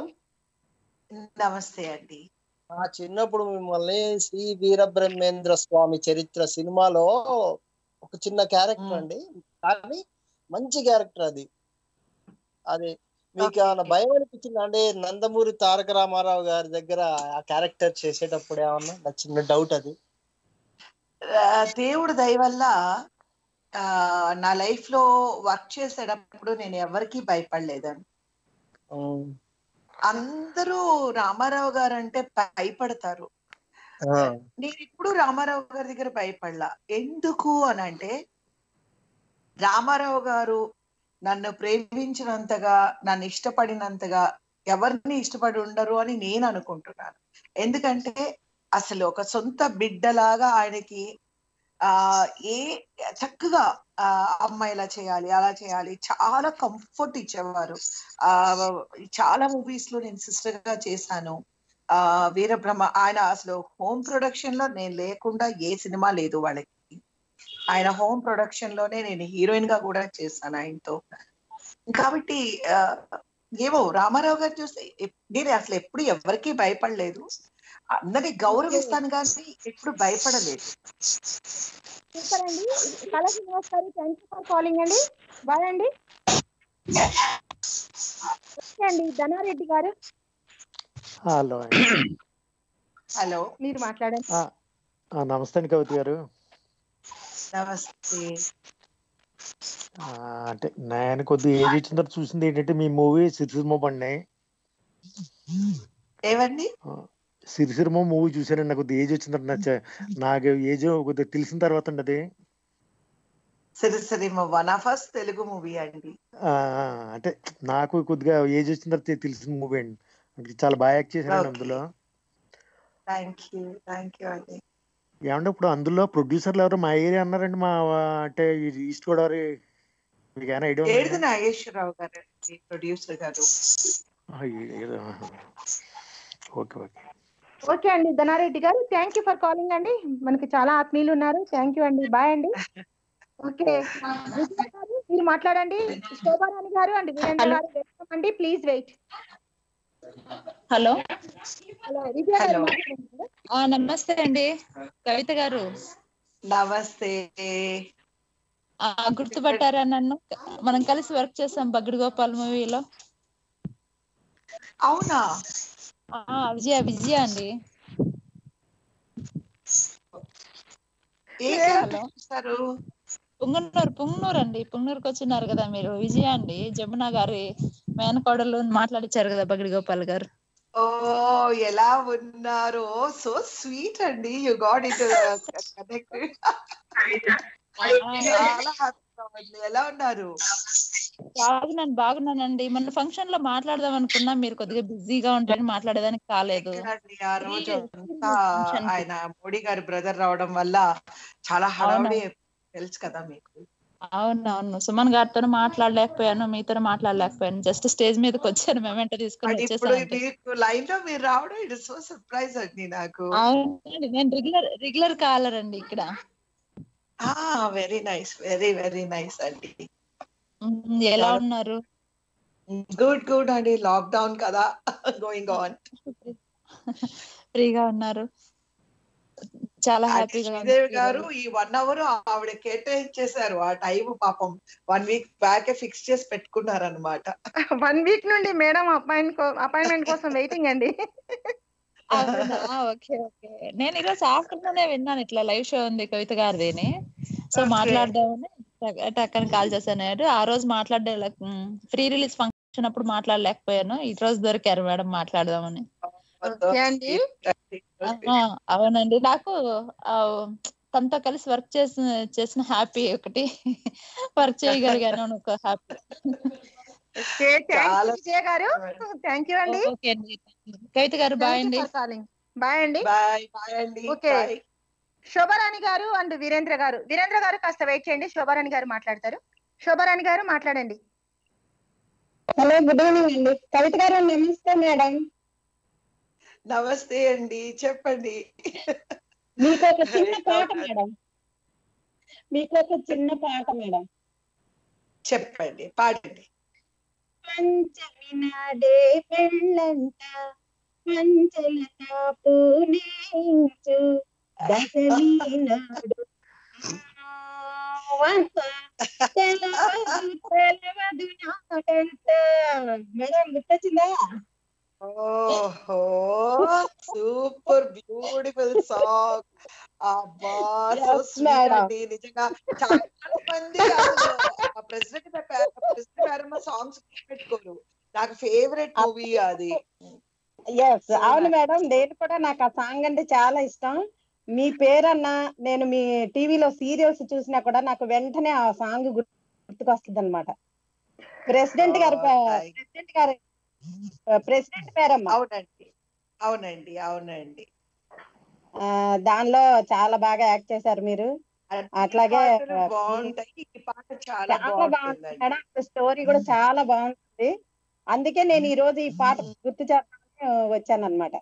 నమస్తే అండి నా చిన్నప్పుడు మిమ్మల్ని శ్రీ వీరబ్రహ్మేంద్ర స్వామి చరిత్ర సినిమాలో ఒక చిన్న క్యారెక్టర్ మ్మ్. అండి కానీ మంచి క్యారెక్టర్ అది అది మీకు Okay, ఏమైనా okay. భయం అనిపించింది అంటే నందమూరి తారక రామారావు గారి దగ్గర ఆ క్యారెక్టర్ చేసేటప్పుడు ఏమన్నా నా చిన్న డౌట్ అది ఆ, దేవుడి దయ వల్ల ఆ, నా లైఫ్ లో వర్క్ చేసేటప్పుడు నేను ఎవరికి భయపడలేదండి ఉమ్. అందరూ రామారావు గారు అంటే భయపడతారు ఆ, నేను ఇప్పుడు రామారావు గారి దగ్గర భయపడలా ఎందుకు అని అంటే రామారావు గారు నన్ను ప్రేమించినంతగా నన్ను ఇష్టపడినంతగా ఎవరిని ఇష్టపడి ఉండరు అని నేను అనుకుంటున్నాను ఎందుకంటే అసలు ఒక సొంత బిడ్డలాగా ఆయనకి ఆ ఏ చక్కగా ఆ అమ్మాయి ఇలా చేయాలి అలా చేయాలి చాలా కంఫర్ట్ ఇచ్చేవారు ఆ చాలా మూవీస్ లో నేను సిస్టర్ గా చేశాను ఆ వీరబ్రహ్మ ఆయన అసలు హోమ్ ప్రొడక్షన్ లో నేను లేకుండా ఏ సినిమా లేదు వాళ్ళకి ఆయన హోమ్ ప్రొడక్షన్ లోనే నేను హీరోయిన్ గా కూడా చేశాను ఆయనతో కాబట్టి ఆ, ఏమో రామారావు గారు చూస్తే ఎప్- నేను అసలు ఎప్పుడు ఎవరికి భయపడలేదు అందరినీ గౌరవిస్తాను కానీ ఎప్పుడు భయపడలేదు సూపర్ అండి కళా శ్రీనివాస్ గారు థ్యాంక్ యూ ఫర్ కాలింగ్ అండి బాయ్ అండి ఓకే అండి ధనారెడ్డి గారు హలో హలో మీరు మాట్లాడండి నమస్తే అండి కవిత గారు నమస్తే ఆ, అంటే నేను కొద్దిగా ఏజ్ వచ్చిన తర్వాత చూసింది ఏంటంటే మీ మూవీ సిరిసిరిమ బండి ఏవండి సిరిసిరిమ మూవీ చూసానండి నాకు కొద్దిగా ఏజ్ వచ్చిన తర్వాత నచ్చ నాకు ఏజ్ కొద్దిగా తెలిసిన తర్వాత అండి అది సిరిసిరిమ one of us Telugu movie అండి ఆ, అంటే నాకు కొద్దిగా ఏజ్ వచ్చిన తర్వాత తెలిసిన మూవీ అండి అంటే చాలా బాగా యాక్ట్ చేశానండి Okay. అందులో థ్యాంక్ యూ థ్యాంక్ యూ అండి ఏమంటే ఇప్పుడు అందులో ప్రొడ్యూసర్లు ఎవరు మా ఏరియా అన్నారండి మా అంటే ఈ ఈస్ట్ గోదావరి మీకు ఏమైనా ఐడియా ఏడుది నాగేశ్వరరావు గారు ప్రొడ్యూసర్ గారు ఓకే ఓకే ఓకే అండి ధనారెడ్డి గారు థ్యాంక్ యూ ఫర్ కాలింగ్ అండి మనకి చాలా ఆత్మీయులు ఉన్నారు థ్యాంక్ యూ అండి బాయ్ అండి ఓకే విజయ గారు, మీరు మాట్లాడండి శోభారాణి గారు అండ్ వీరేంద్ర గారు వెల్కమ్ అండి please wait hello hello Vijaya గారు Hello. మాట్లాడండి. ఆ నమస్తే అండి కవిత గారు నమస్తే ఆ గుర్తుపట్టారా నన్ను మనం కలిసి వర్క్ చేసాం బగ్గడి గోపాల్ మూవీలో అవునా ఆ విజయ విజయ అండి ఏ Hello. క్యారెక్టర్ చూస్తారు పుంగనూరు పుంగనూరు అండి పుంగనూరుకి వచ్చినారు కదా మీరు విజయ అండి జమున గారి మేనకోడలు మాట్లాడిచ్చారు కదా బగ్గడి గోపాల్ గారు ఓ ఎలా ఉన్నారు సో స్వీట్ అండి యు గాట్ ఇట్ కనెక్టెడ్ చాలా ఎలా ఉన్నారు బాగున్నాను బాగున్నానండి మొన్న ఫంక్షన్ లో మాట్లాడదాం అనుకున్నా మీరు కొద్దిగా బిజీగా ఉంటారని మాట్లాడేదానికి కాలేదు ఎక్కడండి ఆ రోజు ఈ- అంతా function కి. ఆయన మోడీ గారి బ్రదర్ రావడం వల్ల చాలా హడావుడి తెలుసు కదా మీకు అవునవును సుమన్ గారితో మాట్లాడలేకపోయాను మీతో మాట్లాడలేకపోయాను జస్ట్ స్టేజ్ మీదకి వచ్చాను మేమెంట తీసుకొని అండ్ ఇప్పుడు వచ్చేసాను మీకు లైన్ లో మీరు రావడం ఇట్ సో సర్ప్రైజ్ అండి నాకు అవునండి నేను రెగ్యులర్ రెగ్యులర్ కాలర్ అండి ఇక్కడ very nice very very nice అండి ఉమ్, ఎలా చాలా- ఉన్నారు గుడ్ గుడ్ అండి లాక్డౌన్ కదా గోయింగ్ ఆన్ ఫ్రీగా ఉన్నారు చాలా హ్యాపీగా శ్రీదేవి గారు ఈ వన్ అవర్ ఆవిడ కేటాయించేశారు ఆ టైం పాపం వన్ వీక్ బ్యాక్ ఫిక్స్ చేసి పెట్టుకున్నారు అనమాట వన్ వీక్ నుండి మేడం అపాయింట్ అపాయింట్మెంట్ కోసం వెయిటింగ్ అండి అవునా ఓకే ఓకే నేను ఈరోజు ఆఫ్టర్నూనే విన్నాను ఇట్లా లైవ్ షో ఉంది కవిత గారిది సో Okay. మాట్లాడదామని టక్- టక్కని కాల్ చేశాను ఆ రోజు మాట్లాడే ఫ్రీ రిలీజ్ ఫంక్షన్ అప్పుడు మాట్లాడలేకపోయాను ఈ రోజు దొరికారు మేడం మాట్లాడదామని ఓకే అండి ఆ, అవునండి నాకు ఆ, తనతో కలిసి వర్క్ చేసిన చేసిన హ్యాపీ ఒకటి వర్క్ చేయగలిగాను అని ఒక హ్యాపీ ఓకే థ్యాంక్ చాలా విజయ గారు థ్యాంక్ యూ అండి ఓకే అండి కవిత గారు బాయ్ అండి బాయ్ అండి బాయ్ బాయ్ అండి Okay. Bye. శోభారాణి గారు అండ్ వీరేంద్ర గారు వీరేంద్ర గారు కాస్త వెయిట్ చేయండి శోభారాణి గారు మాట్లాడతారు శోభారాణి గారు మాట్లాడండి హలో గుడ్ ఈవినింగ్ అండి కవిత గారు నమస్తే మేడం నమస్తే అండి చెప్పండి మీకు ఒక చిన్న పాట మేడం మీకు ఒక చిన్న పాట మేడం చెప్పండి పాడండి పంచమి నాడే పెళ్ళంట పంచల తాపు నేయించు దశమి నాడు వంత తెలవదు తెలవదు నాకంట మేడం గుర్తొచ్చిందా ఓహో సూపర్ బ్యూటిఫుల్ సాంగ్ అబ్బా సో Yes, స్వీట్ madam. అండి నిజంగా చాలా మంది ప్రెసిడెంట్ ప్రెసిడెంట్ గారు సాంగ్స్ పెట్టుకోరు నాకు ఫేవరెట్ మూవీ అది ఎస్ So అవును nice. మేడం నేను కూడా నాకు ఆ సాంగ్ అంటే చాలా ఇష్టం మీ పేరన్నా నేను మీ టీవీలో సీరియల్స్ చూసినా కూడా నాకు వెంటనే ఆ సాంగ్ గుర్తుకొస్తుంది అనమాట ప్రెసిడెంట్ గారు Oh, thank- ప్రెసిడెంట్ గారు ప్రెసిడెంట్ పేరమ్మా అవునండి అవునండి అవునండి ఆ, దానిలో చాలా బాగా యాక్ట్ చేశారు మీరు అన్ని అట్లాగే, పాటలు ఆ, బాగుంటాయి ఈ పాట చాలా చాలా బాగుంది బాగుంటుందండి మేడం స్టోరీ కూడా చాలా బాగుంటుంది అందుకే నేను ఈ రోజు ఈ పాట గుర్తు చేద్దామని వచ్చాను అనమాట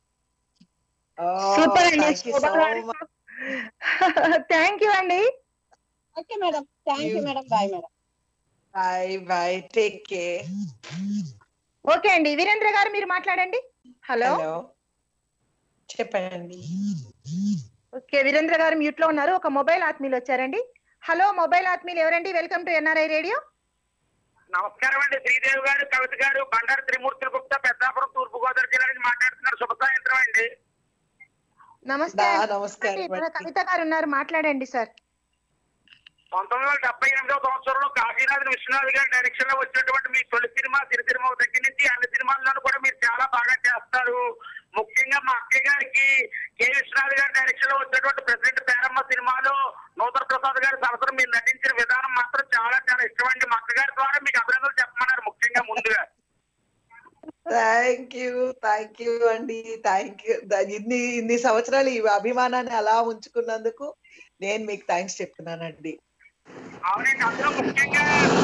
సూపర్ అండి thank you so much thank you అండి okay madam thank you You- madam bye madam bye bye take care okay అండి వీరేంద్ర గారు మీరు మాట్లాడండి హలో హలో చెప్పండి ఓకే వీరేంద్ర గారు మ్యూట్ లో ఉన్నారు ఒక మొబైల్ ఆత్మీయులు వచ్చారండి హలో మొబైల్ ఆత్మీయులు ఎవరండి వెల్కమ్ టు ఎన్ఆర్ఐ రేడియో నమస్కారం అండి శ్రీదేవి గారు కవిత గారు బండారు త్రిమూర్తుల గుప్తా పెద్దాపురం తూర్పు గోదావరి జిల్లా నుంచి మాట్లాడుతున్నారు శుభ సాయంత్రం అండి నమస్తే దా, అండి. నమస్కారం మన అండి. కవిత గారు ఉన్నారు మాట్లాడండి సార్ పంతొమ్మిది వందల డెబ్బై ఎనిమిదవ సంవత్సరంలో కాశీనాథ్ విశ్వనాథ్ గారి డైరెక్షన్ లో వచ్చినటువంటి మీ తొలి సినిమా సిరి సినిమా దగ్గర నుంచి అన్ని సినిమాల్లోనూ కూడా మీరు చాలా బాగా చేస్తారు ముఖ్యంగా మా అక్కయ్య గారికి కె విశ్వనాథ్ గారి డైరెక్షన్ లో వచ్చినటువంటి ప్రెసిడెంట్ పేరమ్మ సినిమాలో నూతన ప్రసాద్ గారి సరసన మీరు నటించిన విధానం మాత్రం చాలా చాలా ఇష్టమండి మా అక్క గారి ద్వారా మీకు అభినందనలు చెప్పమన్నారు ముఖ్యంగా ముందుగా థ్యాంక్ యూ థ్యాంక్ యూ అండి థ్యాంక్ యూ ఇన్ని ఇన్ని సంవత్సరాలు ఈ అభిమానాన్ని అలా ఉంచుకున్నందుకు నేను మీకు థ్యాంక్స్ చెప్తున్నానండి అవునండి అందులో ముఖ్యంగా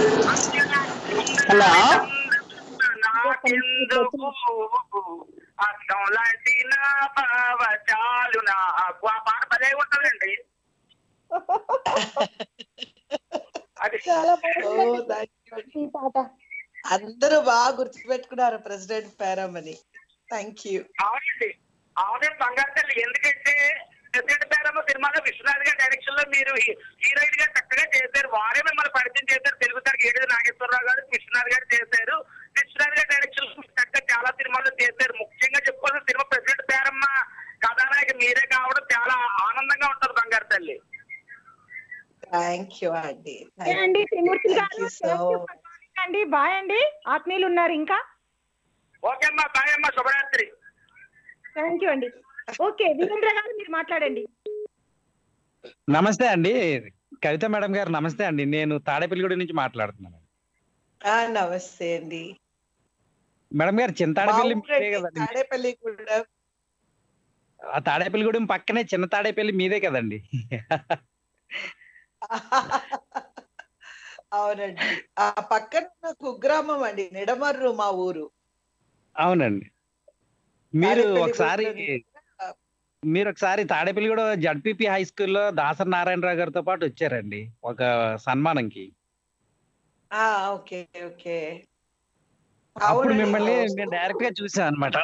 హలో. నాకెందుకు అర్థం లాంటి నా చాలు నాకు ఆ పాట భలే ఉంటుందండి అది చాలా ఓ బాగుంది థ్యాంక్ యూ అండి ఈ పాట అందరూ బాగా గుర్తుపెట్టుకున్నారు ప్రెసిడెంట్ పేరం అని థ్యాంక్ యూ అవునండి అవునండి బంగారు తల్లి ఎందుకంటే ప్రెసిడెంట్ పేరమ్మ సినిమాలో విశ్వనాథ్ గారి డైరెక్షన్ లో మీరు హీరోయిన్ గా చక్కగా చేశారు వారే మిమ్మల్ని పరిచయం చేశారు తెలుగు తనకి ఏడు నాగేశ్వరరావు గారు విశ్వనాథ్ గారు చేశారు విశ్వనాథ్ గారి డైరెక్షన్ లో చక్కగా చాలా సినిమాల్లో చేశారు ముఖ్యంగా చెప్పుకోవాల్సిన సినిమా ప్రెసిడెంట్ పేరమ్మ కథానాయక మీరే కావడం చాలా ఆనందంగా ఉంటుంది బంగారు తల్లి థ్యాంక్ యూ అండి ఓకే అండి త్రిమూర్తి థ్యాంక్ గారు you so thank you for calling అండి బాయ్ అండి ఆత్మీయులు ఉన్నారు ఇంకా ఓకే అమ్మా బాయ్ అమ్మా శుభరాత్రి థ్యాంక్ యూ అండి ఓకే వీరేంద్ర గారు మీరు మాట్లాడండి నమస్తే అండి కవిత మేడం గారు నమస్తే అండి నేను తాడేపల్లిగూడ నుంచి మాట్లాడుతున్నాను ఆ నమస్తే అండి మేడం గారు మా చింతాడపల్లి మీదే ఊరండి కదండి తాడేపల్లి కూడా ఆ తాడేపల్లిగూడెం పక్కనే చిన్న తాడేపల్లి మీదే కదండి అవునండి ఆ పక్కన ఉన్న కుగ్రామం అండి నిడమర్రు మా ఊరు అవునండి మీరు తాడేపల్లి ఒకసారి గూడెం మీరు ఒకసారి తాడేపల్లిగూడ జడ్పీపీ హై స్కూల్లో దాసరి నారాయణరావు గారితో పాటు వచ్చారండి ఒక సన్మానంకి ఆ ఓకే ఓకే అప్పుడు అవునండి. మిమ్మల్ని నేను డైరెక్ట్ గా చూసాను అనమాట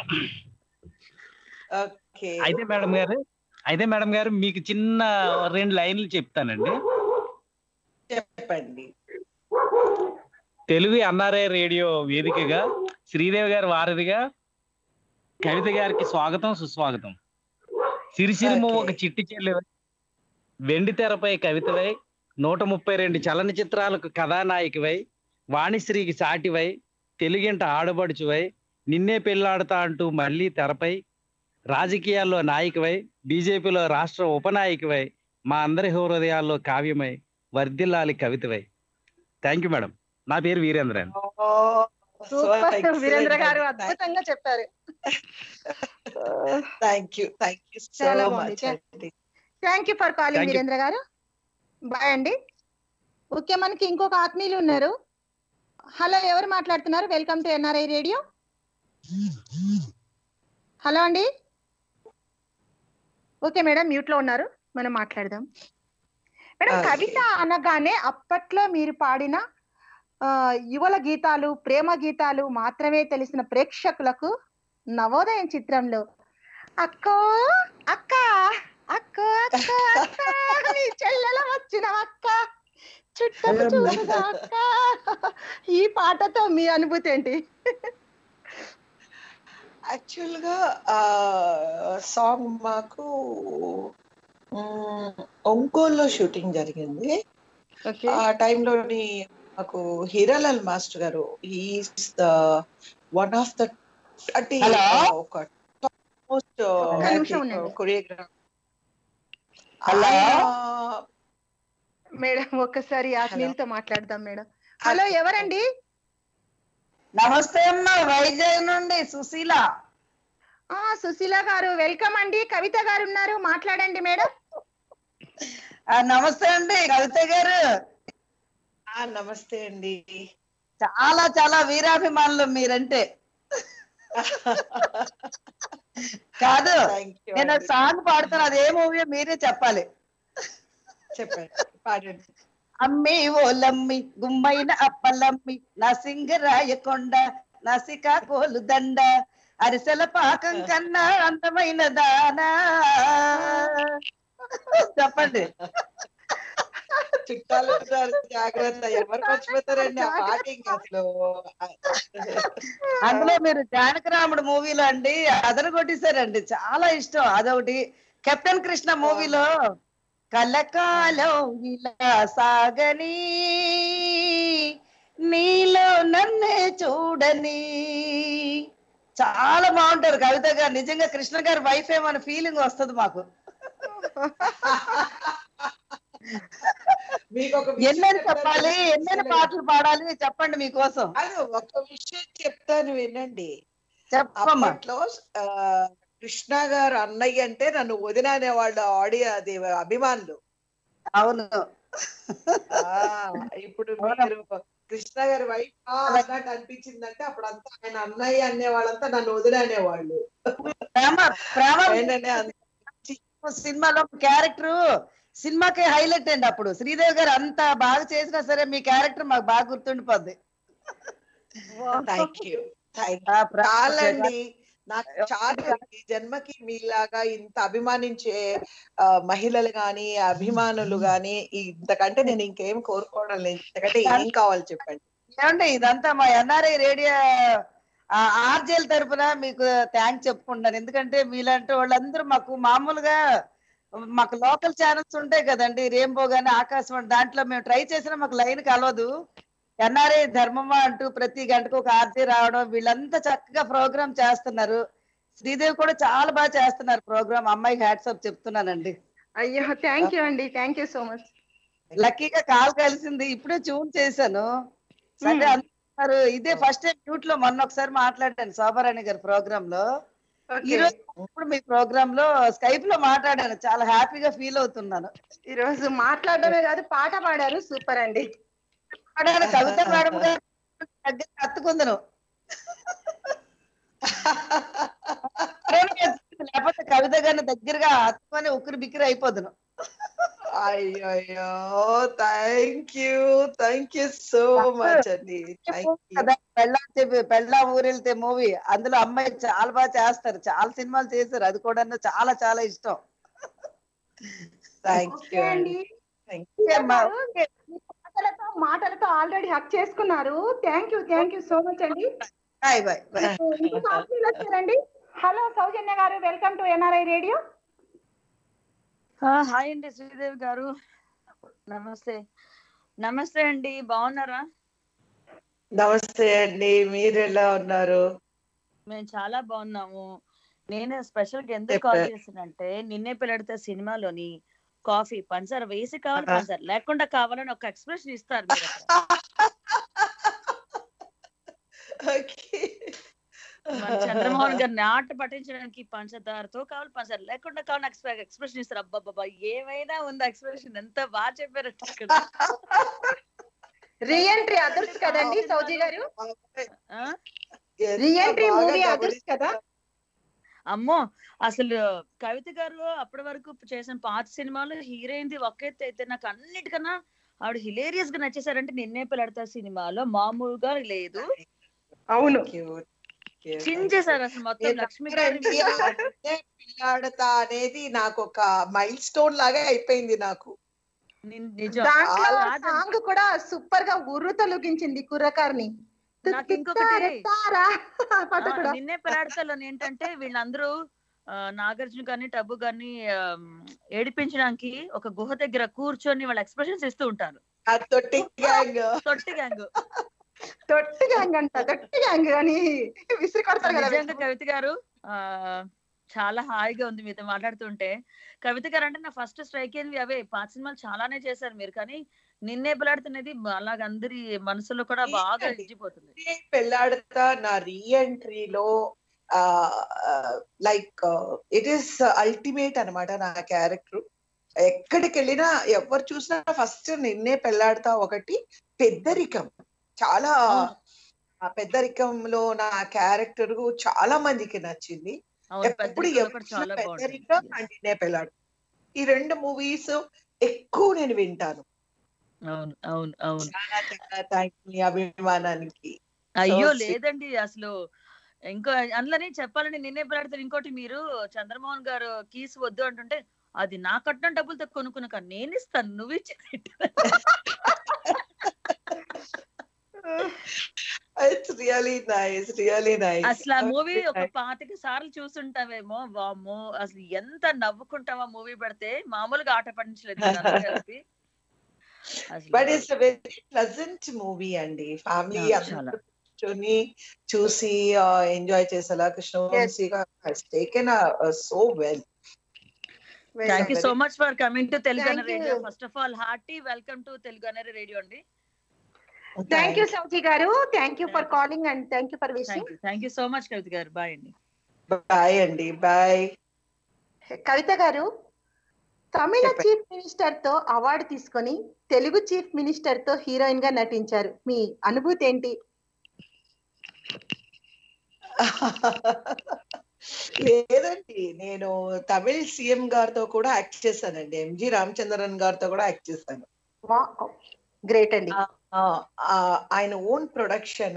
ఓకే అయితే మేడం గారు అయితే మేడం గారు మీకు చిన్న రెండు లైన్లు చెప్తానండి చెప్పండి తెలుగు ఎన్ఆర్ఐ రేడియో వేదికగా శ్రీదేవి గారి వారధిగా కవిత గారికి స్వాగతం సుస్వాగతం సిరిసిరిము Okay. ఒక చిట్టి చెల్లి వెండి తెరపై కవితవై నూట ముప్పై రెండు చలనచిత్రాలకు కథానాయికవై వాణిశ్రీకి సాటివై తెలుగింట ఆడబడుచువై నిన్నే పెళ్ళాడుతా అంటూ మళ్ళీ తెరపై రాజకీయాల్లో నాయికవై బీజేపీలో రాష్ట్ర ఉపనాయకువై మా అందరి హృదయాల్లో కావ్యమై వర్ధిల్లాలి కవితవై థ్యాంక్ యూ మేడం నా పేరు వీరేంద్ర అండి సూపర్ వీరేంద్ర గారు అద్భుతంగా చెప్పారు thank you thank you so చాలా బాగుంది. మచ్ అండి thank you for calling Thank you. Veerendra గారు బాయ్ అండి ఓకే మనకి ఇంకొక ఆత్మీయులు ఉన్నారు హలో ఎవరు మాట్లాడుతున్నారు welcome to NRI radio hello అండి ఓకే మేడం మ్యూట్ లో ఉన్నారు మనం మాట్లాడదాం మేడం Okay. కవిత అనగానే అప్పట్లో మీరు పాడిన ఆ, యువల గీతాలు ప్రేమ గీతాలు మాత్రమే తెలిసిన ప్రేక్షకులకు నవోదయం చిత్రంలో అక్కో అక్క అక్కో అక్క అక్క నీ చెల్లెల వచ్చిన అక్క చుట్టపు చూపుగా అక్క ఈ పాటతో మీ అనుభూతి ఏంటి యాక్చువల్ గా ఆ సాంగ్ మాకు మ్, ఒంగోలులో షూటింగ్ జరిగింది ఓకే ఆ టైంలోని మాకు హీరాలాల్ మాస్టర్ గారు is the one of the అంటే Hello? ఒక మోస్ట్ ఒక్క నిమిషం ఉండండి. Choreograph Hello? మేడం ఒక్కసారి ఆత్మీయులతో మాట్లాడదాం మేడం హలో ఎవరండి నమస్తే అమ్మ వైజాగ్ నుండి సుశీల ఆ సుశీల గారు వెల్కమ్ అండి కవిత గారు ఉన్నారు మాట్లాడండి మేడం ఆ, నమస్తే అండి కవిత గారు నమస్తే అండి చాలా చాలా వీరాభిమానులు మీరంటే కాదు థ్యాంక్ యూ నేను సాంగ్ పాడుతాను అది ఏ మూవీ మీరే చెప్పాలి చెప్పండి పాడండి అమ్మి ఓలమ్మి గుమ్మైన అప్పలమ్మి నా సింగరాయకొండ నా సికాకోలు దండ అరిసెల పాకం కన్నా అందమైన దానా చెప్పండి చుట్టాలు ఉన్నారు, జాగ్రత్త ఎవరు మర్చిపోతారండి ఆ పాట ఇంకా అసలు అందులో మీరు జానకరాముడు మూవీలో అండి అదరు కొట్టేశారండి చాలా ఇష్టం అదొకటి కెప్టెన్ కృష్ణ మూవీలో కలకాలం ఇలా సాగని నీలో నన్నే చూడని చాలా బాగుంటారు కవిత గారు నిజంగా కృష్ణ గారి వైఫ్ ఏమన్న ఫీలింగ్ వస్తుంది మాకు మీకు ఒక విషయం ఎన్నెన్ని చెప్తాను. చెప్పాలి ఎన్నెన్ని పాటలు పాడాలి చెప్పండి మీకోసం అది ఒక విషయం చెప్తాను వినండి చెప్పమ్మా అప్పట్లో ఆ, కృష్ణ గారు అన్నయ్య అంటే నన్ను వదిన అనేవాళ్ళు ఆడియో అది అభిమానులు అవును ఆ, ఇప్పుడు మీరు కృష్ణ గారి వైఫ్ అన్నట్టు అనిపించిందంటే అప్పుడు అంతా ఆయన అన్నయ్య అనేవాళ్ళంతా నన్ను వదిన అనేవాళ్ళు ప్రేమ ప్రేమ ఏంటంటే అంత సినిమాలో క్యారెక్టర్ సినిమాకి హైలైట్ అండి అప్పుడు శ్రీదేవి గారు అంత బాగా చేసినా సరే మీ క్యారెక్టర్ మాకు బాగా గుర్తుండిపోద్ది థ్యాంక్ యూ థ్యాంక్ ఆ ప్రేమ చాలండి నాకు చాలా ఈ జన్మకి మీలాగా ఇంత అభిమానించే ఆ, మహిళలు గాని అభిమానులు గాని ఇంతకంటే నేను ఇంకేం కోరుకోవడం లేదు ఇంతకంటే ఏం కావాలి చెప్పండి ఏమండి ఇదంతా మా ఎన్ఆర్ఐ రేడియో ఆర్జేల తరపున మీకు థ్యాంక్స్ చెప్పుకుంటాను ఎందుకంటే మీలాంటి వాళ్ళందరూ మాకు మామూలుగా మాకు లోకల్ ఛానల్స్ ఉంటాయి కదండి రెయిన్బో గానీ ఆకాశవాణి దాంట్లో మేము ట్రై చేసినా మాకు లైన్ కలవదు ఎన్ఆర్ఐ ధర్మమా అంటూ ప్రతి గంటకు ఒక ఆర్జీ రావడం వీళ్ళంతా చక్కగా ప్రోగ్రామ్ చేస్తున్నారు శ్రీదేవి కూడా చాలా బాగా చేస్తున్నారు ప్రోగ్రామ్ అమ్మాయికి హ్యాట్సప్ చెప్తున్నానండి అయ్యో థ్యాంక్ యూ అండి థ్యాంక్ యూ సో మచ్ లక్కీగా కాల్ కలిసింది ఇప్పుడే ట్యూన్ చేశాను సరే Hmm. అందరూ ఇదే ఫస్ట్ టైం మ్యూట్ లో మొన్న ఒకసారి మాట్లాడాను శోభారాణి గారి ప్రోగ్రామ్ లో ఈ రోజు ఇప్పుడు మీ ప్రోగ్రామ్ లో స్కైప్ లో మాట్లాడాను చాలా హ్యాపీగా ఫీల్ అవుతున్నాను ఈ రోజు మాట్లాడడమే కాదు పాట పాడారు సూపర్ అండి మాట్లాడాను కవిత మేడం గారు దగ్గర హత్తుకుందను లేకపోతే కవిత గారిని దగ్గరగా హత్తుకొని ఉక్కిరి బిక్కిరి అయిపోదును అయ్యో thank you thank you so much అండి థ్యాంక్ యూ కదా పెళ్ళాం చెప్పి పెళ్ళాం ఊరెళ్తే మూవీ అందులో అమ్మాయి చాలా బాగా చేస్తారు చాలా సినిమాలు చేశారు అది కూడా చాలా చాలా ఇష్టం థ్యాంక్ ఓకే యూ అండి థ్యాంక్ ఓకేమ్మా. మీ మాటలతో మాటలతో ఆల్రెడీ హక్ చేసుకున్నారు thank you thank you so much అండి బాయ్ బాయ్ బాయ్ ఇంకొక ఆత్మీయులు వచ్చారండి హలో సౌజన్య గారు welcome to NRI radio hi అండి శ్రీదేవి గారు నమస్తే నమస్తే అండి బాగున్నారా నమస్తే అండి మీరు ఎలా ఉన్నారు మేము చాలా బాగున్నాము నేను స్పెషల్ గా ఎందుకు కాల్ చేశానంటే నిన్నే పిల్లడితే సినిమాలోని కాఫీ పంచర్ వేసి కావాలి ఆ. పంచర్ లేకుండా కావాలని ఒక ఎక్స్ప్రెషన్ ఇస్తారు మీరు అక్కడ. ఓకే మన చంద్రమోహన్ గారిని ఆట పట్టించడానికి పంచదారతో కావాలి పంచదార లేకుండా కావాలి ఎక్స్ప్రెషన్ ఇస్తారు అబ్బాబ్బా ఏమైనా ఉంది ఎక్స్ప్రెషన్ ఎంత బాగా చెప్పారు ఇక్కడ రీఎంట్రీ అదర్స్ కదండి సౌజీ గారు ఆ? రీఎంట్రీ మూవీ అదర్స్ కదా అమ్మో అసలు కవిత గారు అప్పటి వరకు చేసిన పాత సినిమాలు హీరోయిన్ ఒక్కైతే అయితే నాకు అన్నిటికన్నా ఆవిడ హిలేరియస్ గా నచ్చేసారంటే నిన్నే పిల్లడతా సినిమాలో మామూలుగా లేదు అవును చించేశారు అసలు మొత్తం లక్ష్మి గారి పిల్లాడతా అనేది నాకు ఒక మైల్ స్టోన్ లాగా అయిపోయింది నాకు నిన్- నిజం దాంట్లో కాదండి. సాంగ్ కూడా సూపర్ గా ఉర్రు తొలగించింది కుర్రకార్ని నాకు ఇంకొకటి తారా పాట ఆ, కూడా నిన్నే పిల్లాడతాలో ఏంటంటే వీళ్ళందరూ ఆ, నాగార్జున గారిని టబ్బు గారిని ఆ, ఏడిపించడానికి ఒక గుహ దగ్గర కూర్చొని వాళ్ళ ఎక్స్ప్రెషన్స్ ఇస్తూ ఉంటారు ఆ తొట్టి గ్యాంగ్ తొట్టి గ్యాంగ్ తొట్టి గ్యాంగ్ అంట తొట్టి గ్యాంగ్ అని విసిరి కొడతారు కదా నిజంగా కవిత గారు ఆ చాలా హాయిగా ఉంది మీతో మాట్లాడుతుంటే కవిత గారు అంటే నా ఫస్ట్ స్ట్రైక్ అయింది అవే పాత సినిమాలు చాలానే చేశారు మీరు కానీ నిన్నే బలాడుతున్నది అలాగ అందరి మనసులో కూడా బాగా ఏంటండి? ఇచ్చిపోతుంది పెళ్ళాడతా నా రీఎంట్రీలో లైక్ ఇట్ ఈస్ అల్టిమేట్ అన్నమాట నా క్యారెక్టర్ ఎక్కడికి వెళ్ళినా ఎవరు చూసినా ఫస్ట్ నిన్నే పెళ్ళాడతా ఒకటి పెద్దరికం చాలా ఆ పెద్దరికంలో నా క్యారెక్టర్ చాలా మందికి నచ్చింది అవును ఎప్పుడు పెద్దరికంలో ఎవరు కూడా చూసినా చాలా పెద్దరికం బాగుంటుంది అండ్ నిన్నే పెళ్ళాడు ఈ రెండు మూవీస్ ఎక్కువ నేను వింటాను అవును అవును అవును చాలా చాలా థ్యాంక్ మీ అభిమానానికి అయ్యో sweet. లేదండి అసలు ఇంకో అందులోనే చెప్పాలని నిన్నే బలాడుతారు ఇంకోటి మీరు చంద్రమోహన్ గారు కీస్ వద్దు అంటుంటే అది నా కట్టిన డబ్బులతో కొనుక్కున్న కానీ నేను ఇస్తాను నువ్వు ఇచ్చేది it's really nice really nice అసలు ఆ మూవీ ఒక పాతిక సార్లు చూసుంటావేమో వామ్మో అసలు ఎంత నవ్వుకుంటావా మూవీ పెడితే మామూలుగా ఆట పడించలేదు మీరందరూ కలిపి అసలు but it's very pleasant movie అండి ఫ్యామిలీ Yeah, అందరూ కూర్చొని చూసి ఎంజాయ్ చేసేలా Krishnavamsi taken so well thank you so much for coming to Telugu Thank radio you. First of all hearty welcome to Telugu అనేది రేడియో అండి థ్యాంక్ యూ సౌజీ గారు thank you for calling and thank you for thank wishing you thank you so much Kavitha గారు bye అండి bye అండి bye కవిత గారు తమిళ చెప్పండి. Chief minister తో award తీసుకొని తెలుగు చీఫ్ మినిస్టర్ తో హీరోయిన్ గా నటించారు మీ అనుభూతి ఏంటి లేదండి నేను తమిళ్ సీఎం గారితో కూడా యాక్ట్ చేశానండి ఎంజి రామచంద్రన్ గారితో కూడా యాక్ట్ చేశాను గ్రేట్ అండి ఆ, ఆ, ఆయన ఓన్ ప్రొడక్షన్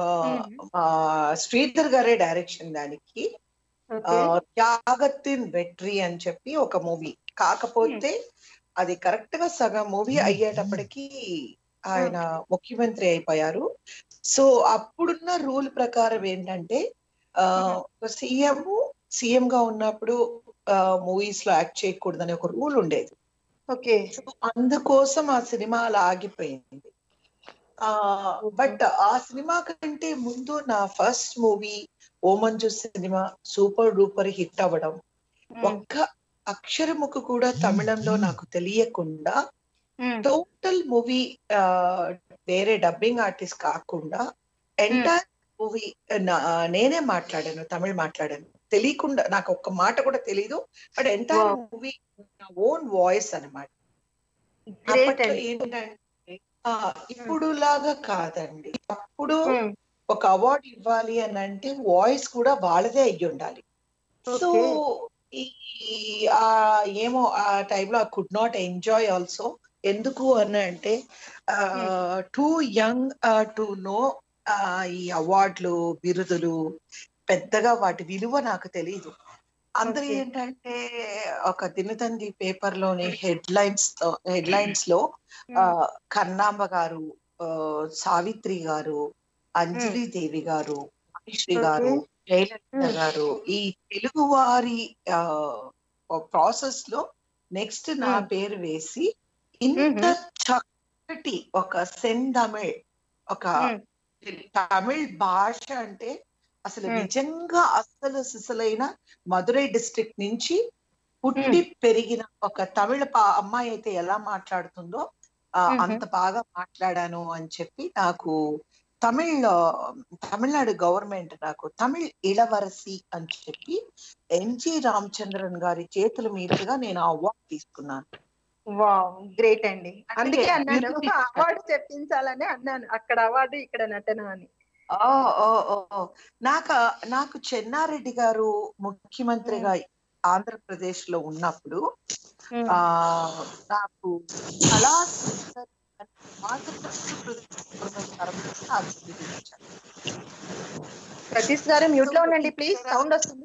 శ్రీధర్ గారే డైరెక్షన్ దానికి ఆ, త్యాగత్తిన్ వెట్రి అని చెప్పి ఒక మూవీ కాకపోతే అది కరెక్ట్ గా సగం మూవీ అయ్యేటప్పటికి ఆయన ముఖ్యమంత్రి అయిపోయారు సో అప్పుడున్న రూల్ ప్రకారం ఏంటంటే సీఎం సీఎం గా ఉన్నప్పుడు మూవీస్ లో యాక్ట్ చేయకూడదని ఒక రూల్ ఉండేది ఓకే సో అందుకోసం ఆ సినిమా అలా ఆగిపోయింది ఆ బట్ ఆ సినిమా కంటే ముందు నా first movie O Manju cinema super duper hit అవ్వడం ఒక్క అక్షరముకు కూడా తమిళంలో నాకు తెలియకుండా టోటల్ మూవీ వేరే డబ్బింగ్ ఆర్టిస్ట్ కాకుండా ఎంటైర్ మూవీ నేనే మాట్లాడాను తమిళ్ మాట్లాడాను తెలియకుండా నాకు ఒక్క మాట కూడా తెలీదు బట్ ఎంటైర్ మూవీ నా ఓన్ వాయిస్ అనమాట Great అప్పట్లో అండి. ఏంటంటే ఆ, ఇప్పుడు లాగా కాదండి అప్పుడు ఒక అవార్డు ఇవ్వాలి అని అంటే వాయిస్ కూడా వాళ్ళదే అయ్యి ఉండాలి సో ఈ ఆ ఏమో ఆ టైంలో I could not enjoy also ఎందుకు అని అంటే టూ యంగ్ టు నో ఈ అవార్డులు బిరుదులు పెద్దగా వాటి విలువ నాకు తెలియదు అందరూ Okay. ఏంటంటే ఒక దినతంది పేపర్ లోని హెడ్ లైన్స్ హెడ్ లైన్స్ లో ఆ, కన్నాంబ గారు ఆ, సావిత్రి గారు అంజలి దేవి గారు శ్రీ గారు జయలలిత గారు ఈ తెలుగు వారి ప్రాసెస్ లో నెక్స్ట్ నా పేరు వేసి ఇంత చక్కటి ఒక సెందమిళ్ ఒక తమిళ్ భాష అంటే అసలు నిజంగా అసలు సిసలైన మధురై డిస్ట్రిక్ట్ నుంచి పుట్టి పెరిగిన ఒక తమిళ పా- అమ్మాయి అయితే ఎలా మాట్లాడుతుందో ఆ, మ్మ్. అంత బాగా మాట్లాడాను అని చెప్పి నాకు తమిళ్ ఆ, తమిళనాడు గవర్నమెంట్ నాకు తమిళ్ ఇళవరసి అని చెప్పి ఎన్జి రామచంద్రన్ గారి చేతుల మీదుగా నేను ఆ అవార్డు తీసుకున్నాను వావ్ గ్రేట్ అండి అందుకే అన్నాను బిరుదు ఇచ్చారు. అవార్డు చెప్పించాలని అన్నాను అక్కడ అవార్డు ఇక్కడ నటన అని ఓ ఓ ఓ ఓ. నాకు నాకు చెన్నారెడ్డి గారు ముఖ్యమంత్రిగా ఆంధ్రప్రదేశ్ లో ఉన్నప్పుడు ఆ నాకు కళా సుందరి అనే ఆంధ్రప్రదేశ్ గవర్నమెంట్ తరపున నాకు బిరుదు ఇచ్చారు. సతీష్ గారు మ్యూట్ లో ఉండండి ప్లీజ్ సౌండ్ వస్తుంది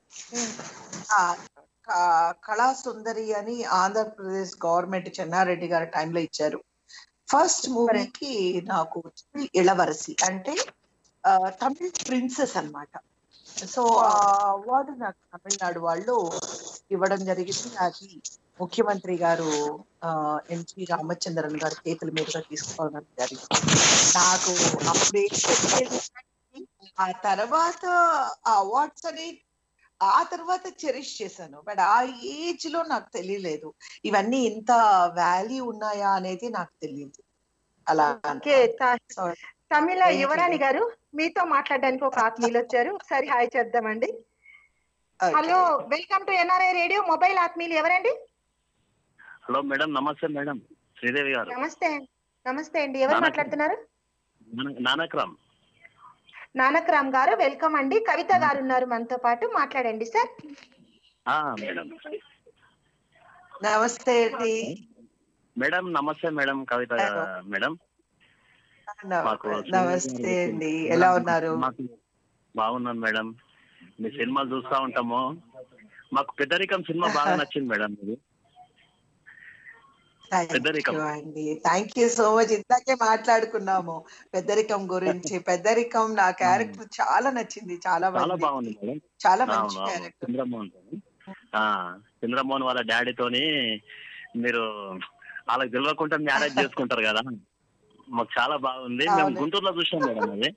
ఆ, క- కళా సుందరి అని ఆంధ్రప్రదేశ్ గవర్నమెంట్ చెన్నారెడ్డి గారి టైంలో ఇచ్చారు ఫస్ట్ మూవీకి నాకు తమిళ్ ఇళవరసి అంటే ఆ, తమిళ్ ప్రిన్సెస్ అన్నమాట సో ఆ అవార్డు నాకు తమిళనాడు వాళ్ళు ఇవ్వడం జరిగింది అది ముఖ్యమంత్రి గారు ఎన్జి రామచంద్రన్ గారి చేతుల మీదుగా తీసుకోవడం జరిగింది నాకు అప్పుడు ఏం తెలియదు కానీ ఆ తర్వాత ఆ అవార్డ్స్ అని ఆ తర్వాత చెరిష్ చేశాను బట్ ఆ ఏజ్ లో నాకు తెలియలేదు ఇవన్నీ ఇంత వాల్యూ ఉన్నాయా అనేది నాకు తెలియదు అలా okay So, Tamil Thank you. యువరాణి గారు మీతో మాట్లాడడానికి ఒక ఆత్మీయులు వచ్చారు ఒకసారి హాయ్ చేద్దామండి Okay. Hello welcome to NRI radio mobile ఆత్మీయులు ఎవరండి హలో మేడం నమస్తే మేడం శ్రీదేవి గారు నమస్తే నమస్తే అండి ఎవరు నానక్ మాట్లాడుతున్నారు నాన- నానక్రామ్ నానక్ రామ్ గారు వెల్కమ్ అండి కవిత గారు ఉన్నారు మనతో పాటు మాట్లాడండి సార్ ఆ, మేడం నమస్తే అండి మేడం నమస్తే మేడం కవిత మేడం మాకు నమస్తే అండి ఎలా ఉన్నారు మాకు బాగున్నాను మేడం మీ సినిమాలు చూస్తా ఉంటాము మాకు పెద్దరికం సినిమా బాగా నచ్చింది మేడం ఇది థ్యాంక్ పెద్దరికం. యూ అండి థ్యాంక్ యూ సో మచ్ ఇందాకే మాట్లాడుకున్నాము పెద్దరికం గురించి పెద్దరికం నా క్యారెక్టర్ చాలా నచ్చింది చాలా చాలా మంది బాగుంది మేడం చాలా అవును, మంచి అవును. క్యారెక్టర్ చంద్రమోహన్ తోని. ఆ చంద్రమోహన్ వాళ్ళ డాడీతోని మీరు వాళ్ళకి తెలియకుండా మ్యారేజ్ చేసుకుంటారు కదా మాకు చాలా బాగుంది మేము అవును. గుంటూరులో చూసాం మేడం అది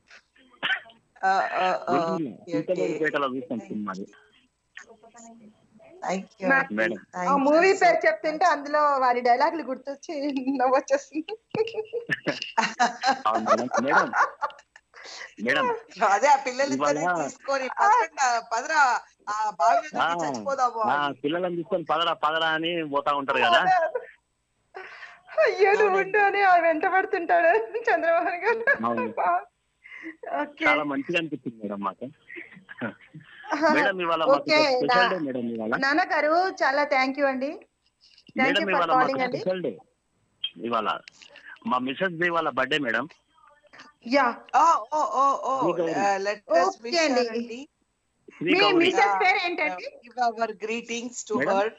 గుంటూరులో సీతారామపేటలో చూసాం సినిమా అది థ్యాంక్ యూ నాకు మేడం ఆ మూవీ పేరు చెప్తుంటే అందులో వారి డైలాగులు గుర్తొచ్చి నవ్వొచ్చేస్తుంది అవును మేడం మేడం మేడం అదే ఆ పిల్లలు ఇద్దరిని ఇవాళ- తీసుకొని పదరా పదరా ఆ బావి ఆ, నుంచి చచ్చిపోదాము ఆ, అని. పిల్లలను తీసుకొని పదరా పదరా అని పోతా ఉంటారు కదా అయ్యో నువ్వు ఉండు అని ఆ వెంట పడుతుంటాడు చంద్రబాబు గారు అవును. ఓకే చాలా మంచిగా అనిపించింది మేడం మాకు మేడం ఇవాళ మాకు ఓకే స్పెషల్ డే మేడం ఇవాళ నాన్న గారు చాలా థ్యాంక్ యూ అండి థ్యాంక్ మేడం యూ ఫర్ ఇవాళ మాకు కాలింగ్ అండి స్పెషల్ డే ఇవాళ మా మిసెస్ దే వాళ్ళ బర్త్డే మేడం యా ఓ ఓ ఓ ఓ Sri Gauri. Let us okay wish her అండి. అండి శ్రీ మీ గౌరీ మిసెస్ పేరు ఏంటండి give our greetings to Madam? her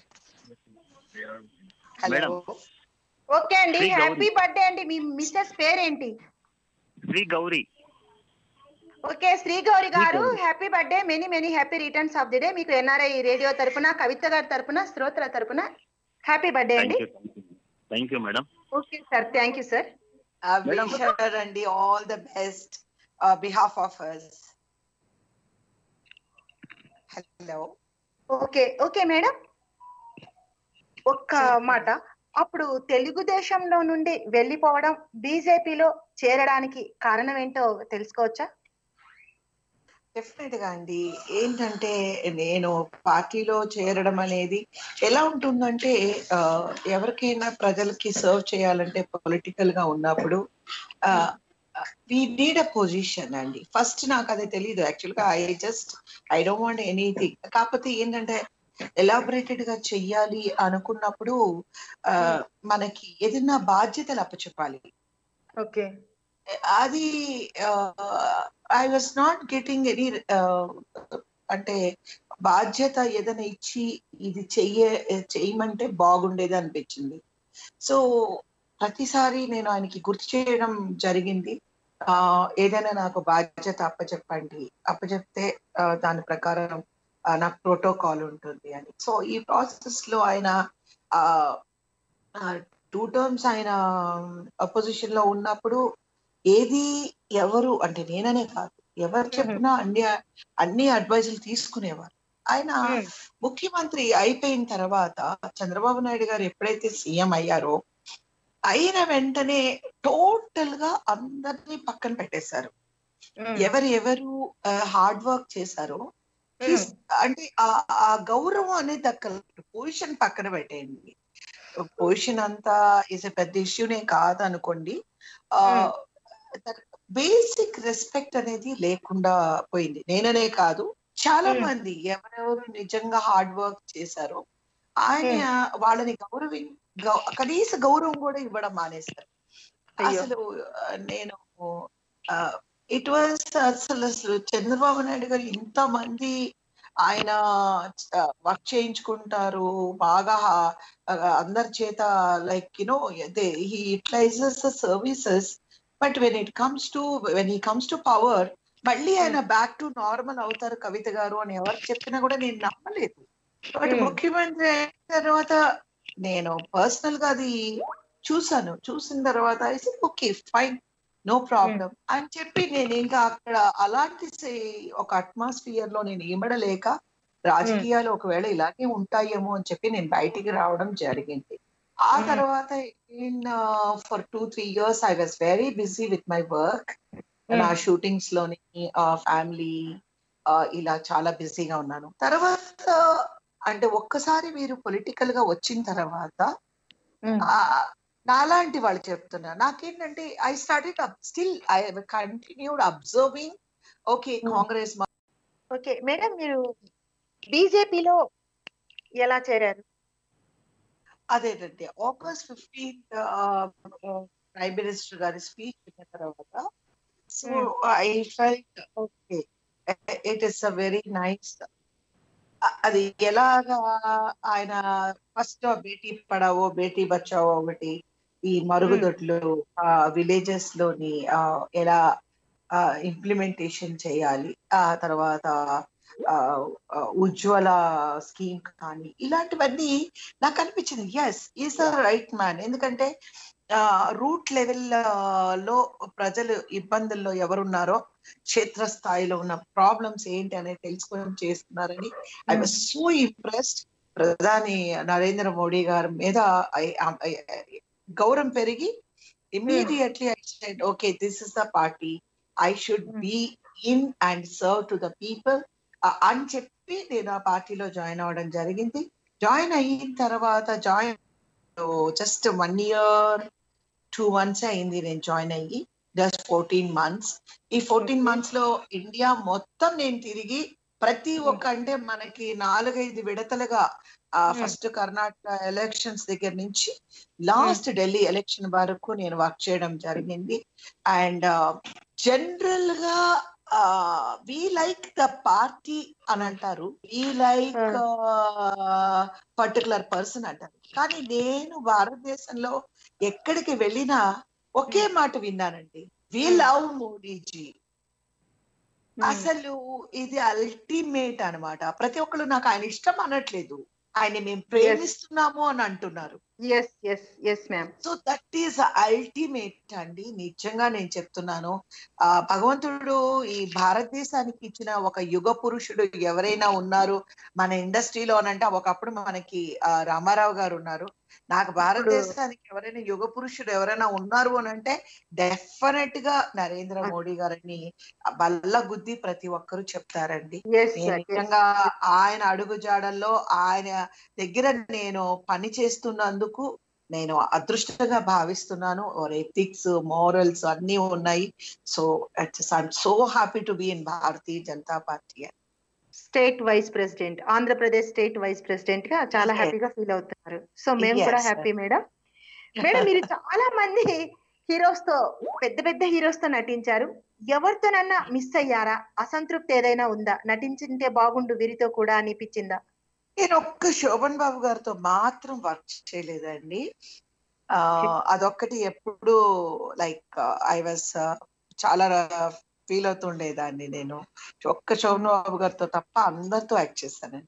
hello madam okay అండి శ్రీ గౌరి. హ్యాపీ బర్త్డే అండి మీ మిస్సెస్ పేరేంటి Sri Gauri okay Sri Gauri garu Gauri. Happy birthday many many happy returns of the day మీకు ఎన్ఆర్ఐ రేడియో తరపున కవిత గారి తరపున శ్రోతల తరపున హ్యాపీ బర్త్డే థ్యాంక్ అండి you thank you madam okay sir thank you sir I Madam. wish her అండి all the best uh, behalf of us hello okay okay madam ఒక్క మాట అప్పుడు తెలుగుదేశంలో నుండి వెళ్ళిపోవడం బీజేపీలో చేరడానికి కారణం ఏంటో తెలుసుకోవచ్చా డెఫినెట్ గా అండి ఏంటంటే నేను పార్టీలో చేరడం అనేది ఎలా ఉంటుందంటే ఆ, ఎవరికైనా ప్రజలకి సర్వ్ చేయాలంటే పొలిటికల్ గా ఉన్నప్పుడు వి నీడ్ అ పొజిషన్ అండి ఫస్ట్ నాకు అది తెలియదు యాక్చువల్ గా I just I don't want anything కాకపోతే ఏంటంటే ఎలాబరేటెడ్ గా చెయ్యాలి అనుకున్నప్పుడు ఆ, మనకి ఏదైనా బాధ్యతలు అప్పచెప్పాలి ఓకే అది I was not getting any అంటే బాధ్యత ఏదైనా ఇచ్చి ఇది చెయ్య చెయ్యమంటే బాగుండేది అనిపించింది సో ప్రతిసారి నేను ఆయనకి గుర్తు చేయడం జరిగింది ఆ ఏదైనా నాకు బాధ్యత అప్పచెప్పండి అప్పచెప్తే ఆ, దాని ప్రకారం ఆ, నాకు ప్రోటోకాల్ ఉంటుంది అని సో ఈ ప్రాసెస్ లో ఆయన టూ టర్మ్స్ ఆయన అపోజిషన్ లో ఉన్నప్పుడు ఏది ఎవరు అంటే నేననే కాదు ఎవరు చెప్పినా అన్ని అన్ని అడ్వైజులు తీసుకునేవారు ఆయన ముఖ్యమంత్రి అయిపోయిన తర్వాత చంద్రబాబు నాయుడు గారు ఎప్పుడైతే సీఎం అయ్యారో అయిన వెంటనే టోటల్ గా అందరినీ పక్కన పెట్టేశారు ఎవరు ఎవరు హార్డ్ వర్క్ చేశారో he's- అంటే ఆ- ఆ గౌరవం అనేది దక్కలేదు పొజిషన్ పక్కన పెట్టేయండి పొజిషన్ అంతా ఇస్ పెద్ద ఇష్యూనే కాదు అనుకోండి బేసిక్ రెస్పెక్ట్ అనేది లేకుండా పోయింది నేననే కాదు చాలా Hmm. మంది ఎవరెవరు నిజంగా హార్డ్ వర్క్ చేశారో ఆయన వాళ్ళని గౌరవి గౌ- కనీస గౌరవం కూడా ఇవ్వడం మానేశారు అయ్యో. అసలు ఆ, నేను ఇట్ వాస్ అసలు అసలు చంద్రబాబు నాయుడు గారు ఇంత మంది ఆయన వర్క్ చేయించుకుంటారు బాగా ఆ, అందరి చేత like you know he utilises the services but when it comes to when he comes to power మళ్ళీ ఆయన బ్యాక్ టు నార్మల్ అవుతారు కవిత గారు అని ఎవరు చెప్పినా కూడా నేను నమ్మలేదు బట్ Hmm. ముఖ్యమంత్రి అయిన తర్వాత నేను పర్సనల్ గా అది చూసాను చూసిన తర్వాత ఓకే ఫైన్ నో ప్రాబ్లం అని చెప్పి నేను ఇంకా అక్కడ అలాంటి సే- ఒక అట్మాస్ఫియర్ లో నేను ఇమడలేక రాజకీయాలు ఒకవేళ ఇలాగే ఉంటాయేమో అని చెప్పి నేను బయటికి రావడం జరిగింది ఆ Hmm. తర్వాత in for two three years I was very busy with my work నా షూటింగ్స్ లోని ఫ్యామిలీ ఇలా చాలా బిజీగా ఉన్నాను తర్వాత అంటే ఒక్కసారి మీరు పొలిటికల్ గా వచ్చిన తర్వాత ఆ, నాలాంటి వాళ్ళు చెప్తున్నారు నాకేంటంటే I started still I continued observing okay Congress okay madam మీరు బీజేపీలో ఎలా చేరారు అదేనండి ఆగస్ట్ ఫిఫ్టీన్త్ ప్రైమ్ మినిస్టర్ గారి స్పీచ్ విన్న తర్వాత so I felt okay it is a very nice అది ఎలాగా ఆయన ఫస్ట్ బేటీ పడావో బేటీ బచావో ఒకటి ఈ మరుగుదొడ్లు విలేజెస్ లోని ఆ, ఎలా ఇంప్లిమెంటేషన్ చేయాలి ఆ తర్వాత ఆ, ఆ, ఉజ్వల స్కీమ్ కానీ ఇలాంటివన్నీ నాకు అనిపించింది yes is the right man ఎందుకంటే రూట్ లెవెల్ లో ప్రజలు ఇబ్బందుల్లో ఎవరున్నారో క్షేత్రస్థాయిలో ఉన్న ప్రాబ్లమ్స్ ఏంటి అనేది తెలుసుకొని చేస్తున్నారని ఐ వాజ్ సో ఇంప్రెస్డ్ ప్రధాని నరేంద్ర మోడీ గారి మీద I- I- I- గౌరవం పెరిగి immediately I said okay this is the party I should be in and serve to the people అని చెప్పి నేను ఆ పార్టీలో జాయిన్ అవ్వడం జరిగింది జాయిన్ అయిన తర్వాత join just one year two months అయింది నేను జాయిన్ అయ్యి జస్ట్ ఫోర్టీన్ మంత్స్ ఈ ఫోర్టీన్ మంత్స్ లో ఇండియా మొత్తం నేను తిరిగి ప్రతి ఒక్క అంటే మనకి నాలుగైదు విడతలుగా ఫస్ట్ కర్ణాటక ఎలక్షన్స్ దగ్గర నుంచి లాస్ట్ ఢిల్లీ ఎలక్షన్ వరకు నేను వర్క్ చేయడం జరిగింది అండ్ జనరల్ గా వి లైక్ ద పార్టీ అని అంటారు వి లైక్ పర్టికులర్ పర్సన్ అంటారు కానీ నేను భారతదేశంలో ఎక్కడికి వెళ్ళినా ఒకే మాట విన్నానండి వి లవ్ మోడీజీ అసలు ఇది అల్టిమేట్ అన్నమాట ప్రతి ఒక్కరు నాకు ఆయన ఇష్టం అనట్లేదు ఆయన మేము ప్రేమిస్తున్నాము అని అంటున్నారు yes yes yes ma'am so that is ultimate అండి నిజంగా నేను చెప్తున్నాను ఆ భగవంతుడు ఈ భారతదేశానికి ఇచ్చిన ఒక యుగ పురుషుడు ఎవరైనా ఉన్నారు మన ఇండస్ట్రీలో అంటే ఒకప్పుడు మనకి ఆ, రామారావు గారు ఉన్నారు నాకు భారతదేశానికి ఎవరైనా యుగ పురుషుడు ఎవరైనా ఉన్నారు అని అంటే డెఫినెట్ గా నరేంద్ర మోడీ గారిని బల్ల గుద్ది ప్రతి ఒక్కరూ చెప్తారండి Yes, నేను sir, yes. నిజంగా ఆయన అడుగు జాడల్లో ఆయన దగ్గర నేను పని చేస్తున్నందుకు నేను అదృష్టంగా భావిస్తున్నాను ఎథిక్స్ మోరల్స్ అన్ని ఉన్నాయి so I'm so happy to be in Bharatiya Janata party state vice president Andhra Pradesh state vice president గా చాలా Yes. హ్యాపీగా ఫీల్ అవుతున్నారు సో మేము కూడా Yes, sir. Happy madam madam మీరు చాలా మంది హీరోస్ తో పెద్ద పెద్ద హీరోస్ తో నటించారు ఎవరితోనన్నా మిస్ అయ్యారా అసంతృప్తి ఏదైనా ఉందా నటించింటే బాగుండు వీరితో కూడా అనిపించిందా నేను ఒక్క శోభన్ బాబు గారితో మాత్రం వర్క్ చేయలేదండి ఆ, అదొక్కటి ఎప్పుడు లైక్ ఐ వాజ్ చాలా ఫీల్ అవుతుండేదాన్ని నేను ఒక్క శోభన్ బాబు గారితో తప్ప అందరితో యాక్ట్ చేశానండి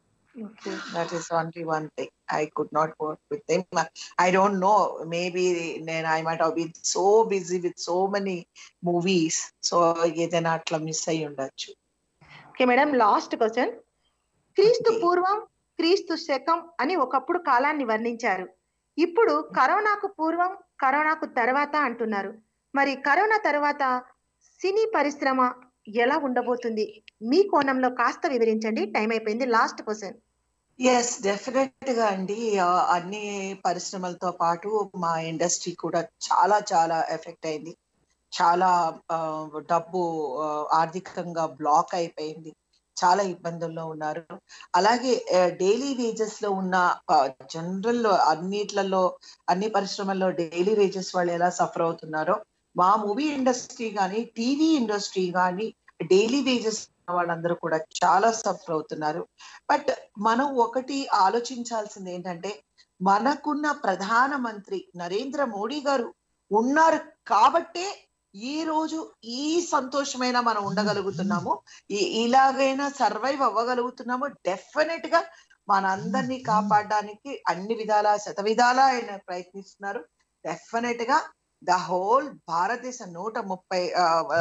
that is only one thing I could not work with him I don't know maybe నేను I might been so busy with so many movies so ఏదైనా అట్లా మిస్ అయ్యి ఉండొచ్చు ఓకే మేడం లాస్ట్ క్వశ్చన్ క్రీస్తు పూర్వం క్రీస్తు శకం అని ఒకప్పుడు కాలాన్ని వర్ణించారు ఇప్పుడు కరోనాకు పూర్వం కరోనాకు తర్వాత అంటున్నారు మరి కరోనా తర్వాత సినీ పరిశ్రమ ఎలా ఉండబోతుంది మీ కోణంలో కాస్త వివరించండి టైం అయిపోయింది లాస్ట్ క్వశ్చన్ ఎస్ డెఫినెట్ గా అండి ఆ, అన్ని పరిశ్రమలతో పాటు మా ఇండస్ట్రీ కూడా చాలా చాలా ఎఫెక్ట్ అయింది చాలా ఆ, డబ్బు ఆ, ఆర్థికంగా బ్లాక్ అయిపోయింది చాలా ఇబ్బందుల్లో ఉన్నారు అలాగే డైలీ వేజెస్ లో ఉన్న జనరల్ అన్నిట్లలో అన్ని పరిశ్రమల్లో డైలీ వేజెస్ వాళ్ళు ఎలా సఫర్ అవుతున్నారో మా మూవీ ఇండస్ట్రీ కానీ టీవీ ఇండస్ట్రీ కానీ డైలీ వేజెస్ వాళ్ళందరూ కూడా చాలా సఫర్ అవుతున్నారు బట్ మనం ఒకటి ఆలోచించాల్సింది ఏంటంటే మనకున్న ప్రధానమంత్రి నరేంద్ర మోడీ గారు ఉన్నారు కాబట్టే ఈ రోజు ఈ సంతోషమైన మనం ఉండగలుగుతున్నాము ఈ- ఇలాగైనా సర్వైవ్ అవ్వగలుగుతున్నాము డెఫినెట్ గా మనందరినీ కాపాడడానికి అన్ని విధాల శత విధాల ఆయన ప్రయత్నిస్తున్నారు డెఫినెట్ గా ద హోల్ భారతదేశం నూట ముప్పై ఆ, ఆ,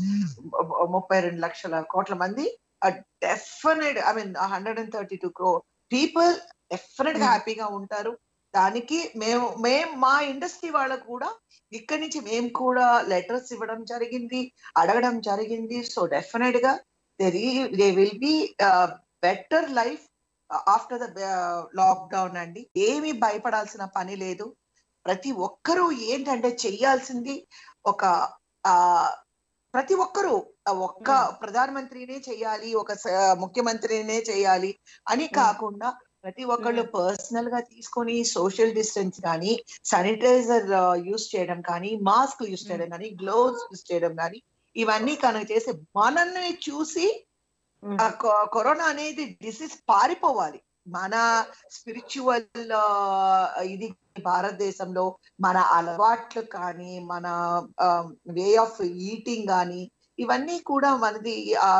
ముప్పై రెండు లక్షల కోట్ల మంది definite I mean hundred and thirty two crore people definite గా హ్యాపీగా ఉంటారు దానికి మేము మేము మా ఇండస్ట్రీ వాళ్ళకు కూడా ఇక్కడి నుంచి మేము కూడా లెటర్స్ ఇవ్వడం జరిగింది అడగడం జరిగింది సో డెఫినెట్ గా they will be better life after the lockdown అండి ఏమీ భయపడాల్సిన పని లేదు ప్రతి ఒక్కరూ ఏంటంటే చెయ్యాల్సింది ఒక ఆ ప్రతి ఒక్కరూ ఆ ఒక్క ప్రధానమంత్రినే చేయాలి ఒక స- ముఖ్యమంత్రినే చేయాలి అని కాకుండా ప్రతి ఒక్కళ్ళు పర్సనల్ గా తీసుకొని సోషల్ డిస్టెన్స్ కానీ శానిటైజర్ యూస్ చేయడం కానీ మాస్క్ యూస్ చేయడం కానీ గ్లోవ్స్ యూస్ చేయడం కానీ ఇవన్నీ కనుక చేసి మనల్ని చూసి ఆ కొ- కరోనా అనేది డిసీజ్ పారిపోవాలి మన స్పిరిచువల్ ఇది భారతదేశంలో మన అలవాట్లు కానీ మన వే ఆఫ్ ఈటింగ్ కానీ ఇవన్నీ కూడా మనది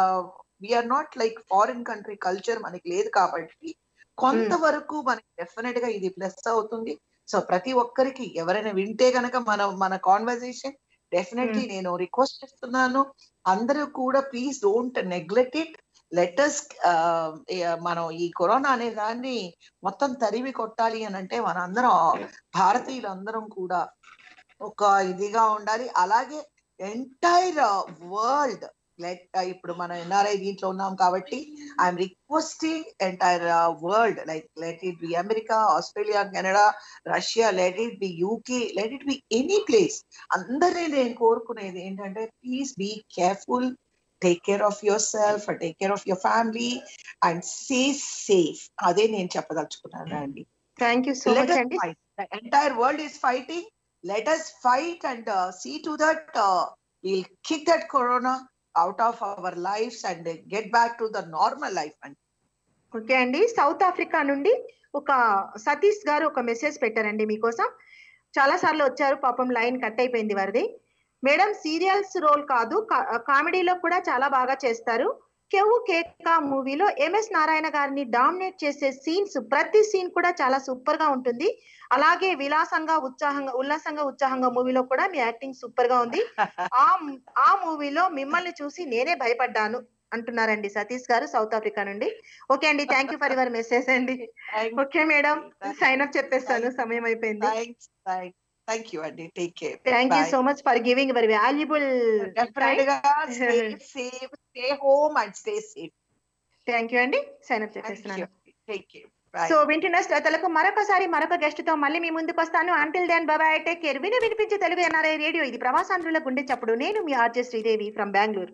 we are not like foreign country culture మనకి లేదు కాబట్టి కొంతవరకు మనకి డెఫినెట్ గా ఇది ప్లస్ అవుతుంది సో ప్రతి ఒక్కరికి ఎవరైనా వింటే గనక మన మన కాన్వర్జేషన్ డెఫినెట్లీ నేను రిక్వెస్ట్ చేస్తున్నాను అందరూ కూడా please don't neglect it letters మనం ఈ కరోనా అనే దాన్ని మొత్తం తరిమి కొట్టాలి అని అంటే మనందరం భారతీయులందరం కూడా ఒక ఇదిగా ఉండాలి అలాగే ఎంటైర్ వరల్డ్ లైక్ ఇప్పుడు మనం ఎన్ఆర్ఐ దీంట్లో ఉన్నాం కాబట్టి I'm requesting entire world like let it be America Australia Canada Russia let it be UK let it be any place అందరినీ నేను కోరుకునేది ఏంటంటే please be careful take care of your self take care of your family and say safe అదే నేను చెప్పదలుచుకున్నాను అండి thank you so Let much us అండి fight. The entire world is fighting. Let us fight and uh, see to that uh, we'll kick that corona out of our lives and uh, get back to the normal life. And okay అండి South Africa నుండి ఒక సతీష్ గారు ఒక message పెట్టారండి మీకోసం చాలా సార్లు వచ్చారు పాపం లైన్ కట్ అయిపోయింది వారిది మేడం సీరియల్స్ రోల్ కాదు కా- కామెడీలో కూడా చాలా బాగా చేస్తారు కెవ్వు కేక మూవీలో ఎంఎస్ నారాయణ గారిని డామినేట్ చేసే సీన్స్ ప్రతి సీన్ కూడా చాలా సూపర్ గా ఉంటుంది అలాగే విలాసంగా ఉత్సాహంగా ఉల్లాసంగా ఉత్సాహంగా మూవీలో కూడా మీ యాక్టింగ్ సూపర్ గా ఉంది ఆ ఆ మూవీలో మిమ్మల్ని చూసి నేనే భయపడ్డాను అంటున్నారండి సతీష్ గారు సౌత్ ఆఫ్రికా నుండి ఓకే అండి thank you for your message అండి ఓకే మేడం సైన్ అప్ చెప్పేస్తాను సమయం అయిపోయింది థ్యాంక్ యూ అండి take care thank you so much for giving very valuable definite గా safe stay home and stay safe thank you అండి sign up చెప్పేస్తున్నాను take care so వింటున్న శ్రోతలకు మరొకసారి మరొక గెస్ట్ తో మళ్ళీ మీ ముందుకు వస్తాను until then bye bye take care విని వినిపించే తెలుగు ఎన్ఆర్ఐ రేడియో ఇది ప్రవాసాంధ్రుల గుండె చప్పుడు నేను మీ ఆర్జే శ్రీదేవి ఫ్రమ్ బెంగళూరు